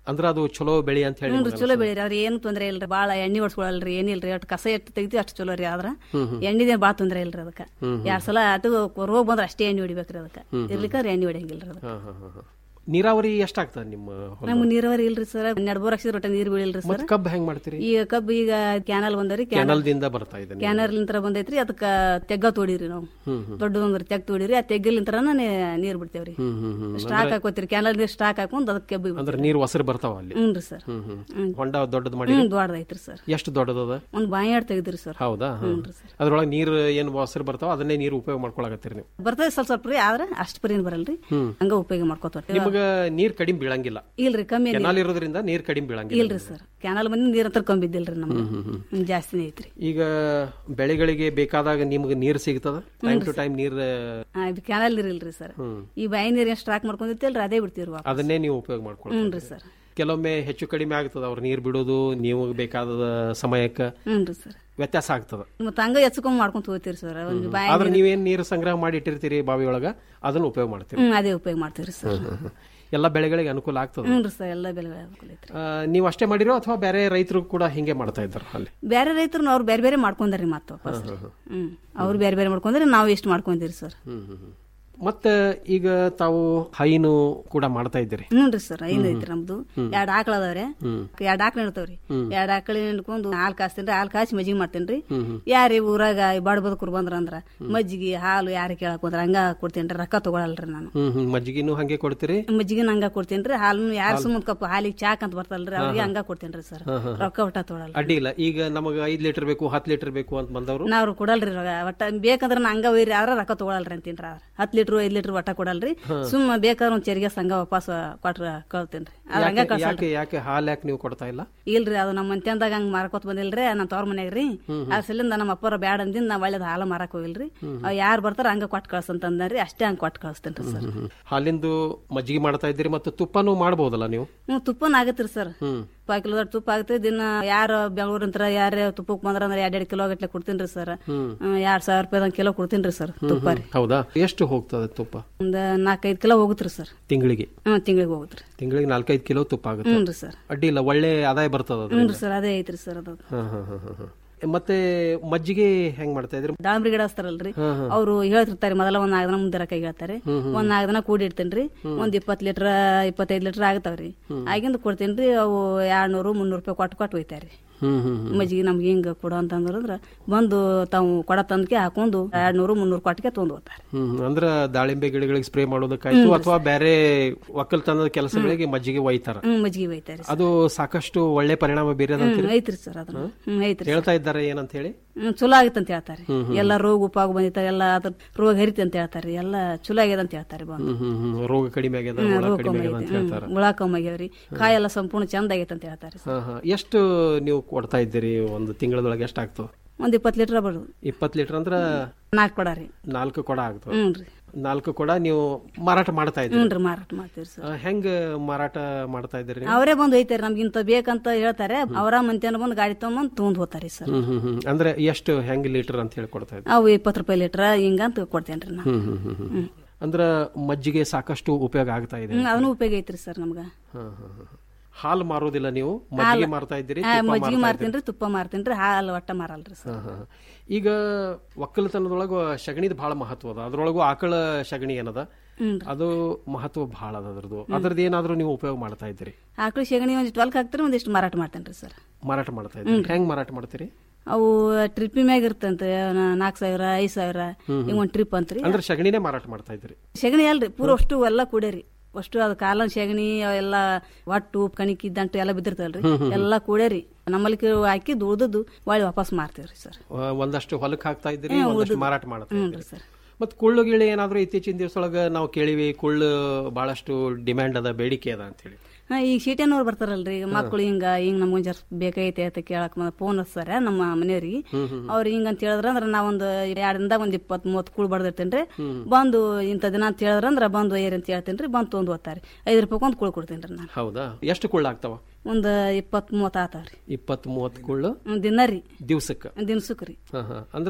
ಅಂದ್ರ ಅದು ಚಲೋ ಬೆಳಿ ಅಂತ ಹೇಳಿ ಹ್ಞೂ ನಿಮ್ಗೆ ಚಲೋ ಬೆಳಿರಿ ಅದ್ರ ಏನು ತೊಂದ್ರೆ ಇಲ್ರಿ ಬಾಳ ಎಣ್ಣೆ ಹೊಡ್ಸ್ಕೊಳಲ್ರಿ ಏನಿಲ್ರಿ ಅಷ್ಟು ಕಸ ಎಷ್ಟು ತೆಗಿತೀವಿ ಅಷ್ಟು ಚಲೋ ರೀ ಆದ್ರ ಹ್ಮ್ ಹ್ಮ್. ಎಣ್ಣಿದೇನು ಭಾಳ ತೊಂದ್ರೆ ಇಲ್ರಿ ಅದಕ್ಕೆ ಹ್ಮ್ ಹ್ಮ್. ಎರಡ್ ಸಲ ಅದು ರೋಗ ಬಂದ್ರೆ ಅಷ್ಟೇ ಎಣ್ಣೆ ಹೊಡಿಬೇಕ್ರಿ ಅದಕ್ಕೆ ಹ್ಮ್ ಹ್ಮ್. ಇರ್ಲಿಕ್ಕಂದ್ರೆ ಎಣ್ಣೆ ಹೊಡಿಯಂಗಿಲ್ರಿ ಅದಕ್ಕೆ ಹಾ, ಹಾ, ಹಾ, ಹಾ. ನೀರಾವರಿ ಎಷ್ಟಾಗ್ತದೆ ನಿಮ್ಮ ಹೊಲ ನಮ್ಗೆ ನೀರಾವರಿ ಇಲ್ರಿ ಸರ್ ಹನ್ನೆರಡು ಬೋರ್ ಹಾಕ್ಸಿದ್ರೆ ಒಟ್ಟ ನೀರು ಬೀಳಿಲ್ರಿ ಸರ್ ಮತ್ ಕಬ್ಬ್ ಹೆಂಗ್ ಮಾಡ್ತೀರಿ ಈಗ ಕಬ್ಬು ಈಗ ಕ್ಯಾನಲ್ ಬಂದರಿ ಕ್ಯಾನಲ್ ಕೆನಲ್ದಿಂದ ಬರ್ತಾ ಇದೆ ನೀರು. ಕ್ಯಾನಲ್ ಲಿಂತ್ರ ಬಂದೈತ್ರಿ ಅದಕ್ಕ ತೆಗ್ಗ ತೋಡಿರಿ ನಾವು ಹ್ಮ್ ಹ್ಮ್. ದೊಡ್ಡ ಒಂದ್ರ ತೆಗ್ ತೋಡಿರಿ ಆ ತೆಗ್ಗಲಿಂತ್ರನ ನೀರ್ ಬಿಡ್ತೇವ್ರಿ ಹ್ಮ್ ಹ್ಮ್ ಹ್ಮ್. ಸ್ಟಾಕ್ ಅಂದ್ರೆ- ಹಾಕೋತಿರಿ ಕ್ಯಾನಲ್ ನೀರ್ ಸ್ಟಾಕ್ ಹಾಕೊಂಡ್ ಅದಕ್ಕೆ ಕೆಬ್ಬಿ ಅಂದ್ರೆ ನೀರು ಹೊಸರು ಬರ್ತಾವ ಅಲ್ಲಿ ಹ್ಞೂನ್ರಿ ಸರ್ ಹ್ಮ್ ಹ್ಮ್ ಹ್ಮ್. ಹೊಂಡ ದೊಡ್ಡದು ಮಾಡಿ ಹ್ಮ್ ದೊಡ್ಡದೈತ್ರಿ ಸರ್ ಎಷ್ಟು ದೊಡ್ಡದದ ಒಂದ್ ಬಾಯಾಡ್ ತೆಗ್ದಿರಿ ಸರ್ ಹೌದಾ ಹಾ. ಹ್ಞೂನ್ರಿ ಸರ್ ಅದ್ರೊಳಗೆ ನೀರು ಏನ್ ಹೊಸರು ಬರ್ತಾವ ಅದನ್ನೇ ನೀರು ಉಪಯೋಗ ಮಾಡ್ಕೊಳಕತ್ತೀರಿ ನೀವು ಬರ್ತದೆ ಸ್ವಲ್ಪ ಸ್ವಲ್ಪ ರೀ ಆದ್ರೆ ಅಷ್ಟು ಪರಿ ಬರಲ್ರಿ ಹ್ಮ್. ಹಂಗ ಉಪಯೋಗ ಮಾಡ್ಕೋತ ಹೊರ್ತೀವಿ. ನಿಮಗ ನೀರ್ ಕಡಿಮೆ ಬೀಳಂಗಿಲ್ಲ ಇಲ್ರಿ ಕಮ್ಮಿ ಏನ್ ಕೆನಾಲ್ ಇರೋದ್ರಿಂದ ನೀರ್ ಕಡಿಮೆ ಬೀಳಂಗಿಲ್ಲ ಇಲ್ರಿ ಸರ್ ಕ್ಯಾನಲ್ ಮಂದಿ ನೀರ್ ಹತ್ರ ಕಮ್ಮಿ ಬಿದ್ದಿಲ್ರಿ ನಮ್ಗೆ ಹ್ಮ್, ಹ್ಮ್, ಹ್ಮ್, ಜಾಸ್ತಿನೇ ಐತ್ರಿ ಈಗ ಬೆಳೆಗಳಿಗೆ ಬೇಕಾದಾಗ ನಿಮ್ಗೆ ನೀರ್ ಸಿಗ್ತದ ಟೈಮ್ ಟು ಟೈಮ್ ನೀರ್ ಕ್ಯಾನಲ್ ನೀರ್ ಇಲ್ರಿ ಸರ್ ಹ್ಮ್. ಈ ಬಾಯಿ ನೀರ್ ಏನ್ ಸ್ಟಾಕ್ ಮಾಡ್ಕೊಂಡಿರ್ತಿಲ್ರಿ ಅದೇ ಬಿಡ್ತೀವ್ರಿ ವಾಪಸ್. ಅದನ್ನೇ ನೀವು ಉಪಯೋಗ ಹ್ಞೂನ್ರಿ ಮಾಡ್ಕೊಳ್ತೀರಿ ಸರ್ ಕೆಲವೊಮ್ಮೆ ಹೆಚ್ಚು ಕಡಿಮೆ ಆಗ್ತದ ಅವ್ರ ನೀರ್ ಬಿಡೋದು ನೀವು ಬೇಕಾದ ಸಮಯಕ್ಕ ಹ್ಞೂನ್ರಿ ಸರ್ ವ್ಯತ್ಯಾಸ ಆಗ್ತದ ಮತ್ತೆ ಹಂಗ ಎಚ್ಕೊಂಡ್ ಮಾಡ್ಕೊಂತ ಹೋಗ್ತೀರಿ ಸರ್ ಒಂದು ಬಾಯಿ ಆದ್ರೆ ನೀರ್- ನೀವೇನ್ ನೀರು ಸಂಗ್ರಹ ಮಾಡಿ ಇಟ್ಟಿರ್ತೀರಿ ಬಾವಿ ಒಳಗ ಅದನ್ನ ಉಪಯೋಗ ಮಾಡ್ತೀರಿ ಹ್ಮ್ ಅದೇ ಉಪಯೋಗ ಮಾಡ್ತೀವ್ರಿ ಸರ್ ಹ್ಮ್, ಹ್ಮ್, ಹ್ಮ್. ಎಲ್ಲ ಬೆಳೆಗಳಿಗೆ ಅನುಕೂಲ ಆಗ್ತದ ಹ್ಞೂನ್ರಿ ಸರ್ ಎಲ್ಲ ಬೆಲೆ ಅನುಕೂಲ ಐತ್ರಿ ಆ, ನೀವು ಅಷ್ಟೇ ಮಾಡಿರೋ ಅಥವಾ ಬೇರೆ ರೈತರು ಕೂಡ ಹಿಂಗೆ ಮಾಡ್ತಾ ಇದ್ದಾರೆ ಅಲ್ಲಿ ಬೇರೆ ರೈತರು ಅವ್ರು ಬೇರೆ ಬೇರೆ ಮಾಡ್ಕೊಂಡಾರಿ ಮತ್ತೆ ವಾಪಸ್ ಹ್ಮ್, ಹ್ಮ್, ಹ್ಮ್ ಅವ್ರು ಬೇರೆ ಬೇರೆ ಮಾಡ್ಕೊಂಡ್ರೆ ನಾವು ಎಷ್ಟು ಮಾಡ್ಕೊಂತೀರಿ ಸರ್ ಹ್ಮ್, ಹ್ಮ್, ಹ್ಮ್. ಮತ್ತೆ ಈಗ ತಾವು ಹೈನು ಕೂಡ ಮಾಡ್ತಾ ಇದ್ದೀರಿ ಹ್ಞೂನ್ರಿ ಸರ್ ಐದು ಹ್ಮ್, ಐತ್ರಿ ನಮ್ದು ಹ್ಮ್. ಎರಡ್ ಆಕಳ ಅದಾವ್ರಿ ಹ್ಮ್. ಎರಡ್ ಆಕಳ ಇಡ್ತಾವ್ರಿ ಹ್ಮ್. ಎರಡ್ ಆಕಳ ಹಿಡ್ಕೊಂಡು ಹಾಲು ಕಾಸ್ತೀನಿ ಹಾಲು ಕಾಸಿ ಮಜ್ಜಿಗೆ ಮಾಡ್ತೇನ್ರಿ ಹ್ಮ್, ಹ್ಮ್. ಯಾರಿ ಊರಾಗ ಬಡ ಬದುಕರು ಬಂದ್ರ ಅಂದ್ರ ಮಜ್ಜಿಗೆ ಹಾಲು ಯಾರು ಕೇಳಕ್ ಬಂದ್ರ ಹಂಗ ಕೊಡ್ತೇನ್ರಿ ರೊಕ್ಕ ತಗೊಳಲ್ರಿ ನಾನು ಹ್ಮ್ ಹ್ಮ್ ಮಜ್ಜಿಗೆನು ಹಂಗೆ ಕೊಡ್ತೀರಿ ಮಜ್ಜಿಗೆ ಹಂಗ ಕೊಡ್ತೇನ್ರಿ ಹಾಲು ಯಾರು ಹಾಲು. ಸುಮ್ಮನೆ ಕಪ್ ಹಾಲಿಗೆ ಚಾಕ್ ಅಂತ ಬರ್ತಲ್ರಿ ಅವ್ರಿಗೆ ಹಾ, ಹಾ. ಹಂಗ ಕೊಡ್ತೇನ್ರಿ ಸರ್ ಹಾ, ಹಾ, ಹಾ. ರೊಕ್ಕ ಒಟ್ಟ ತೊಗೊಳಲ್ಲ ಅಡ್ಡಿ ಇಲ್ಲ ಈಗ ನಮಗ ಐದ್ ಲೀಟರ್ ಬೇಕು ಹತ್ತು ಲೀಟರ್ ಬೇಕು ಅಂತ ಬಂದವರು ನಾವ್ ಕೊಡಲ್ರಿ ರೊಕ್ಕ. ಒಟ್ಟ ಬೇಕಂದ್ರ ನಾ ಹಂಗ ಒಯ್ರಿ ಆದ್ರ ರೊಕ್ಕ ತಗೊಳಲ್ರಿ ಅಂತೀನ್ರಿ ಆದ್ರ ಹತ್ ಲೀಟರ್ ಐದ್ ಲೀಟರ್ ಒಟ್ಟ ಕೊಡಲ್ರಿ ಹಾ. ಸುಮ್ಮ ಬೇಕಾದ್ರ ಒಂದ್ ಚೆರಿಗೆ ಸಂಘ ವಾಪಸ್ ಕೊಟ್ರ ಕಳ್ತೇನ್ರಿ ಅದ್ ಹಂಗ ಯಾಕೆ ಕಳ್ಸಲ್ರಿ ಯಾಕೆ ಯಾಕೆ ಹಾಲು ಯಾಕೆ ನೀವು ಕೊಡ್ತಾ ಇಲ್ಲ ಇಲ್ರಿ ಅದು ನಮ್ಮ ಮಂತ್ಯಂದಾಗ ಹಂಗ ಮಾರ್ಕೋತ್ ಬಂದಿಲ್ರಿ ನಮ್ಮ ತವ್ರ ಮನ್ಯಾಗ ರೀ ಹ್ಮ್, ಹ್ಮ್. ಆ ಸಲಿಂದ ನಮ್ಮ ಅಪ್ಪರ ಬ್ಯಾಡ ಅಂದಿಂದ ನಾವ್ ಒಳ್ಳೇದ್ ಹಾಲ ಮಾರಕ್ ಹೋಗಿಲ್ರಿ ಹ್ಮ್, ಯಾರು ಬರ್ತಾರ ಹಂಗ ಕೊಟ್ಟು ಕಳ್ಸಂತಂದ್ರಿ ಅಷ್ಟೇ ಹಂಗ ಕೊಟ್ಟು ಕಳಿಸ್ತೇನ್ರಿ ಸರ್ ಹ್ಮ್, ಹ್ಮ್. ಹಾಲಿಂದು ಮಜ್ಜಿಗೆ ಮಾಡ್ತಾ ಇದ್ದೀರಿ ಮತ್ತು ತುಪ್ಪನೂ ಮಾಡ್ಬೋದಲ್ಲ ನೀವು ಹ್ಮ್ ತುಪ್ಪನ ಆಗತ್ರಿ ಸರ್ ಹ್ಮ್ ಪಾವ್ ಕಿಲೋ ತುಪ್ಪ ಆಗುತ್ತೆ ದಿನ ಯಾರು ಬೆಂಗಳೂರಿಂತ್ರ ಯಾರೇ ತುಪ್ಪಕ್ಕೆ ಬಂದ್ರ ಅಂದ್ರೆ ಎರಡ್ ಎರಡ್ ಕಿಲೋ ಗಟ್ಲೆ ಕೊಡ್ತೀನಿ ಸರ್ ಹ್ಮ್. ಎರಡ್ ಸಾವಿರ ರೂಪಾಯಿ ಕಿಲೋ ಕೊಡ್ತೀನಿ ಸರ್ ಹ್ಮ್, ತುಪ್ಪ ಹ್ಮ್. ರೀ ಹೌದಾ ಎಷ್ಟು ಹೋಗ್ತದೆ ತುಪ್ಪ ಒಂದ್ ನಾಲ್ಕೈದು ಕಿಲೋ ಹೋಗುತ್ರಿ ಸರ್ ತಿಂಗಳಿಗೆ ಹ್ಮ್ ತಿಂಗಳಿಗೆ ಹೋಗುತ್ರಿ ತಿಂಗಳಿಗೆ ನಾಲ್ಕೈದು ಕಿಲೋ ತುಪ್ಪ ಆಗುತ್ತೆ ಹ್ಞೂನ್ರಿ ಸರ್. ಅಡ್ಡಿ ಇಲ್ಲ ಒಳ್ಳೆ ಆದಾಯ ಬರ್ತದ ಹ್ಞೂನ್ರಿ ಸರ್ ಅದೇ ಐತ್ರಿ ಸರ್ ಅದು ಹಾ ಹಾ ಹಾ ಹಾ ಹಾ. ಮತ್ತೆ ಮಜ್ಜಿಗೆ ಹೆಂಗ್ ಮಾಡ್ತಾ ಇದ್ರಿ ದಾಳಿಂಬ್ರಿ ಗಿಡ ಹಚ್ತಾರಲ್ರಿ ಹಾ, ಹಾ. ಅವ್ರು ಹೇಳ್ತಿರ್ತಾರೆ ಮೊದಲ ಒಂದ್ ನಾಲ್ಕು ದಿನ ಮುಂದೆ ಕೈ ಹೇಳ್ತಾರೆ ಹ್ಮ್, ಹ್ಮ್. ಒಂದ್ ನಾಲ್ಕು ದಿನ ಕೂಡಿ ಇಡ್ತೇನ್ರಿ ಒಂದ್ ಇಪ್ಪತ್ ಲೀಟರ್ ಇಪ್ಪತ್ತೈದು ಲೀಟರ್ ಆಗ್ತಾವ್ರಿ ಆಗಿಂದ ಕೊಡ್ತೇನ್ರಿ ಅವು ಎರಡ್ನೂರು ಮುನ್ನೂರು ರೂಪಾಯಿ ಕೊಟ್ಟು ಕೊಟ್ಟು ಒಯ್ತಾರ್ರಿ ಹ್ಮ್ ಹ್ಮ್ ಹ್ಮ್. ಮಜ್ಜಿಗೆ ನಮ್ಗೆ ಹಿಂಗ ಕೊಡು ಅಂತಂದ್ರ ಬಂದು ತಾವು ಕೊಡ ತಂದ್ಕೆ ಹಾಕೊಂಡು ಎರಡ್ನೂರು ಮುನ್ನೂರು ಕೊಟ್ಟಿಗೆ ತೊಗೊಂಡ್ ಹೋಗ್ತಾರೆ ಹ್ಮ್ ಹ್ಮ್. ಅಂದ್ರ ದಾಳಿಂಬೆ ಗಿಡಗಳಿಗೆ ಸ್ಪ್ರೇ ಮಾಡೋದಕ್ಕಾಯ್ತು ಹ್ಮ್. ಅಥವಾ ಬೇರೆ ಒಕ್ಕಲ್ತನದ ಕೆಲಸಗಳಿಗೆ ಮಜ್ಜಿಗೆ ಒಯ್ತಾರ ಹ್ಮ್ ಮಜ್ಜಿಗೆ ಒಯ್ತಾರೆ ಅದು ಸಾಕಷ್ಟು ಒಳ್ಳೆ ಪರಿಣಾಮ ಹ್ಮ್ ಬೀರದಂತೀರಿ ಐತ್ರಿ ಸರ್ ಅದನ್ನ ಹ್ಮ್ ಐತ್ರಿ ಹೇಳ್ತಾ ಇದ್ದಾರೆ ಏನಂತ ಹೇಳಿ ಹ್ಮ್ ಚಲೋ ಆಗಿತ್ತು ಅಂತ ಹೇಳ್ತಾರೆ ಹ್ಮ್, ಹ್ಮ್. ಎಲ್ಲ ರೋಗ ಉಪಾಗ ಬಂದಿರ್ತಾರೆ ಎಲ್ಲ ಅದ್ರ ರೋಗ ಹರಿತಿ ಅಂತ ಹೇಳ್ತಾರೆ ಎಲ್ಲ ಚಲೋ ಆಗ್ಯದ ಅಂತ ಹೇಳ್ತಾರೆ ಬಂದು ಹ್ಮ್ ಹ್ಮ್ ಹ್ಮ್. ರೋಗ ಕಡಿಮೆ ಆಗ್ಯದ ಹ್ಮ್, ಹುಳ ರೋಗ ಕಡಿಮೆ ಕಮ್ಮಿ ಆಗ್ಯದ ಅಂತ ಆಗೈತಿ. ಹ್ಮ್, ಹೇಳ್ತಾರ ಹುಳ ಕಮ್ಮಿ ಆಗ್ಯಾವ್ರಿ ಕಾಯಿ ಎಲ್ಲ ಸಂಪೂರ್ಣ ಚಂದ ಆಗೈತೆ ಅಂತ ಹೇಳ್ತಾರೆ ಹಾ ಹಾ ಎಷ್ಟು ನೀವು ಕೊಡ್ತಾ ಇದ್ದೀರಿ ಒಂದು ತಿಂಗಳದೊಳಗೆ ಎಷ್ಟು ಆಗ್ತದೆ ಒಂದ್ ಇಪ್ಪತ್ತು ಲೀಟರ್ ಬರೋದು ಇಪ್ಪತ್ತು ಲೀಟರ್ ಅಂದ್ರ ನಾಲ್ಕು ಕೊಡ ರೀ ನಾಲ್ಕು ಕೊಡ ಆಗ್ತದೆ ಹ್ಞೂನ್ರಿ. ನಾಲ್ಕು ಕೊಡ ನೀವು ಮಾರಾಟ ಮಾಡ್ತಾ ಇದ್ದೀರಿ ಹ್ಞೂನ್ರಿ ಮಾರಾಟ ಮಾಡ್ತೀವಿ ಸರ್ ಆ, ಹೆಂಗ್ ಮಾರಾಟ ಮಾಡ್ತಾ ಇದ್ದೀರಿ ನೀವು? ಅವರೇ ಬಂದು ಒಯ್ತಾರೆ ನಮ್ಗೆ ಇಂತ ಬೇಕಂತ ಹೇಳ್ತಾರೆ ಅವರ ಮಂತ್ಯಾನ ಬಂದು ಗಾಡಿ ತಗೊಂಬಂದು ತೊಗೊಂಡ್ ಹೋಗ್ತಾರೆ ಸರ್ ಹ್ಮ್ ಹ್ಮ್ ಹ್ಮ್ ಅಂದ್ರೆ ಎಷ್ಟು ಹೆಂಗ್ ಲೀಟರ್ ಅಂತ ಹೇಳಿ ಕೊಡ್ತಾ ಇದ್ದೀರಿ ಅವು ಇಪ್ಪತ್ತು ರೂಪಾಯಿ ಲೀಟರ್ ಹಿಂಗಂತ ಕೊಡ್ತೇನ್ರಿ ನಾ ಹ್ಮ್ ಹ್ಮ್ ಹ್ಮ್ ಹ್ಮ್ ಅಂದ್ರ ಮಜ್ಜಿಗೆ ಸಾಕಷ್ಟು ಉಪಯೋಗ ಆಗ್ತಾ ಇದೆ ಹ್ಮ್ ಅದನ್ನು ಉಪಯೋಗ ಐತ್ರಿ ಸರ್ ನಮ್ಗ ಹಾ, ಹಾ, ಹಾ. ಹಾಲು ಮಾರೋದಿಲ್ಲ ನೀವು ಮಜ್ಜಿಗೆ ಹಾಲು- ಮಾರ್ತಾ ಇದ್ದೀರಿ ಹಾ, ತುಪ್ಪ ಮಜ್ಜಿಗೆ ಮಾರ್ತಾ ಮಾರ್ತೀನ್ರಿ ತುಪ್ಪ ಮಾರ್ತೀನ್ರಿ ಹಾಲು ಒಟ್ಟ ಮಾರಲ್ರಿ ಸರ್ ಹಾ, ಹಾ. ಈಗ ಒಕ್ಕಲತನದೊಳಗ ಸಗಣಿದ ಬಹಳ ಮಹತ್ವ ಅದ ಅದ್ರೊಳಗು ಆಕಳ ಸಗಣಿ ಏನದ ಹ್ಞೂನ್ರಿ. ಅದು ಮಹತ್ವ ಬಹಳ ಅದ ಅದ್ರದ್ದು ಅದ್ರದ್ದು ಏನಾದ್ರೂ ನೀವು ಉಪಯೋಗ ಮಾಡ್ತಾ ಇದ್ದೀರಿ ಆಕಳು ಸೆಗಣಿ ಒಂದಿಷ್ಟು ಹೊಲಕ್ಕೆ ಹಾಕ್ತಾರೆ ಒಂದಿಷ್ಟು ಮಾರಾಟ ಮಾಡ್ತೇನ್ರಿ ಸರ್ ಮಾರಾಟ ಮಾಡ್ತಾ ಇದ್ದೀರಿ ಹೆಂಗ್ ಮಾರಾಟ ಮಾಡ್ತೀರಿ ಅವು ಟ್ರಿಪ್ ಮ್ಯಾಗ ಇರ್ತಂತೆ ನಾಲ್ಕು ಸಾವಿರ ಐದು ಸಾವಿರ ಹ್ಮ್, ಹ್ಮ್. ಹಿಂಗ್ ಒಂದ್ ಟ್ರಿಪ್ ಅಂತ್ರಿ ಅಂದ್ರೆ ಸಗಣಿನೇ ಮಾರಾಟ ಮಾಡ್ತಾ ಇದ್ದೀರಿ ಸೆಗಣಿ ಅಲ್ರಿ ಪೂರ ಅಷ್ಟು ಎಲ್ಲ ಕೂಡೇರಿ ಅಷ್ಟು ಅದು ಕಾಲನ್ ಸೆಗಣಿ ಎಲ್ಲ ಒಟ್ಟು ಕಣಿಕಿ ದಂಟು ಎಲ್ಲ ಬಿದ್ದಿರ್ತಲ್ರಿ ಹ್ಮ್, ಹ್ಮ್. ಎಲ್ಲ ಕೂಡೇರಿ ನಮ್ಮಲ್ಲಿ ಹಾಕಿ ದುಡ್ದದ್ದು ಒಳ್ಳೆ ವಾಪಸ್ ಮಾರ್ತೀವ್ರಿ ಸರ್ ಆ, ಒಂದಷ್ಟು ಹೊಲಕ್ಕೆ ಹಾಕ್ತಾ ಇದ್ದೀರಿ ಹ್ಮ್, ಒಂದಷ್ಟು ಉಳ್ದದ್ದು. ಮಾರಾಟ ಮಾಡ್ತಾ ಹ್ಞೂ ಇದ್ದೀರಿ ಸರ್. ಮತ್ ಕುಳ್ಳು ಗಿಳಿ ಏನಾದ್ರೂ ಇತ್ತೀಚಿನ ದಿವಸೊಳಗ ನಾವು ಕೇಳಿವಿ ಕುಳ್ಳು ಬಹಳಷ್ಟು ಡಿಮ್ಯಾಂಡ್ ಅದ ಬೇಡಿಕೆ ಅದ ಅಂತ ಹೇಳಿ ಹಾ ಈಗ ಸೀಟನವ್ರು ಬರ್ತಾರಲ್ರಿ ಈಗ ಮಕ್ಕಳು ಹಿಂಗ ಹಿಂಗ್ ನಮ್ಗೊಂದ್ ಜರ್ ಬೇಕೈತೆ ಅಂತ ಕೇಳಕ್ ಫೋನ್ ಹಚ್ತಾರ ನಮ್ಮ ಮನೆಯವ್ರಿಗೆ ಹ್ಮ್, ಹ್ಮ್. ಅವ್ರು ಹಿಂಗ ಅಂತ ಹೇಳಿದ್ರ ಅಂದ್ರ ನಾವೊಂದು ಎರಡರಿಂದ ಒಂದ್ ಇಪ್ಪತ್ ಮೂವತ್ ಕುಳ್ ಬಡ್ದಿರ್ತೇನ್ರಿ ಹ್ಮ್. ಬಂದು ಇಂಥ ದಿನ ಅಂತ ಹೇಳಿದ್ರ ಅಂದ್ರ ಬಂದು ಒಯ್ಯರಿ ಅಂತ ಹೇಳ್ತೇನ್ರಿ ಬಂದು ತೊಗೊಂಡ್ ಹೋಗ್ತಾರೆ ಐದು ರೂಪಾಯಿ ಒಂದು ಕುಳ್ ಕೊಡ್ತೇನ್ರಿ ನಾನು ಹೌದಾ ಎಷ್ಟು ಕುಳ್ಳು ಆಗ್ತಾವ ಒಂದ್ ಇಪ್ಪತ್ ಮೂವತ್ ಆತಾವ್ರಿ ಇಪ್ಪತ್ ಮೂವತ್ ಕುಳ್ಳು ಒಂದ್ ದಿನ ರೀ ದಿವ್ಸಕ್ಕ ದಿನ್ಸಕ್ ರೀ ಹಾ, ಹಾ. ಅಂದ್ರ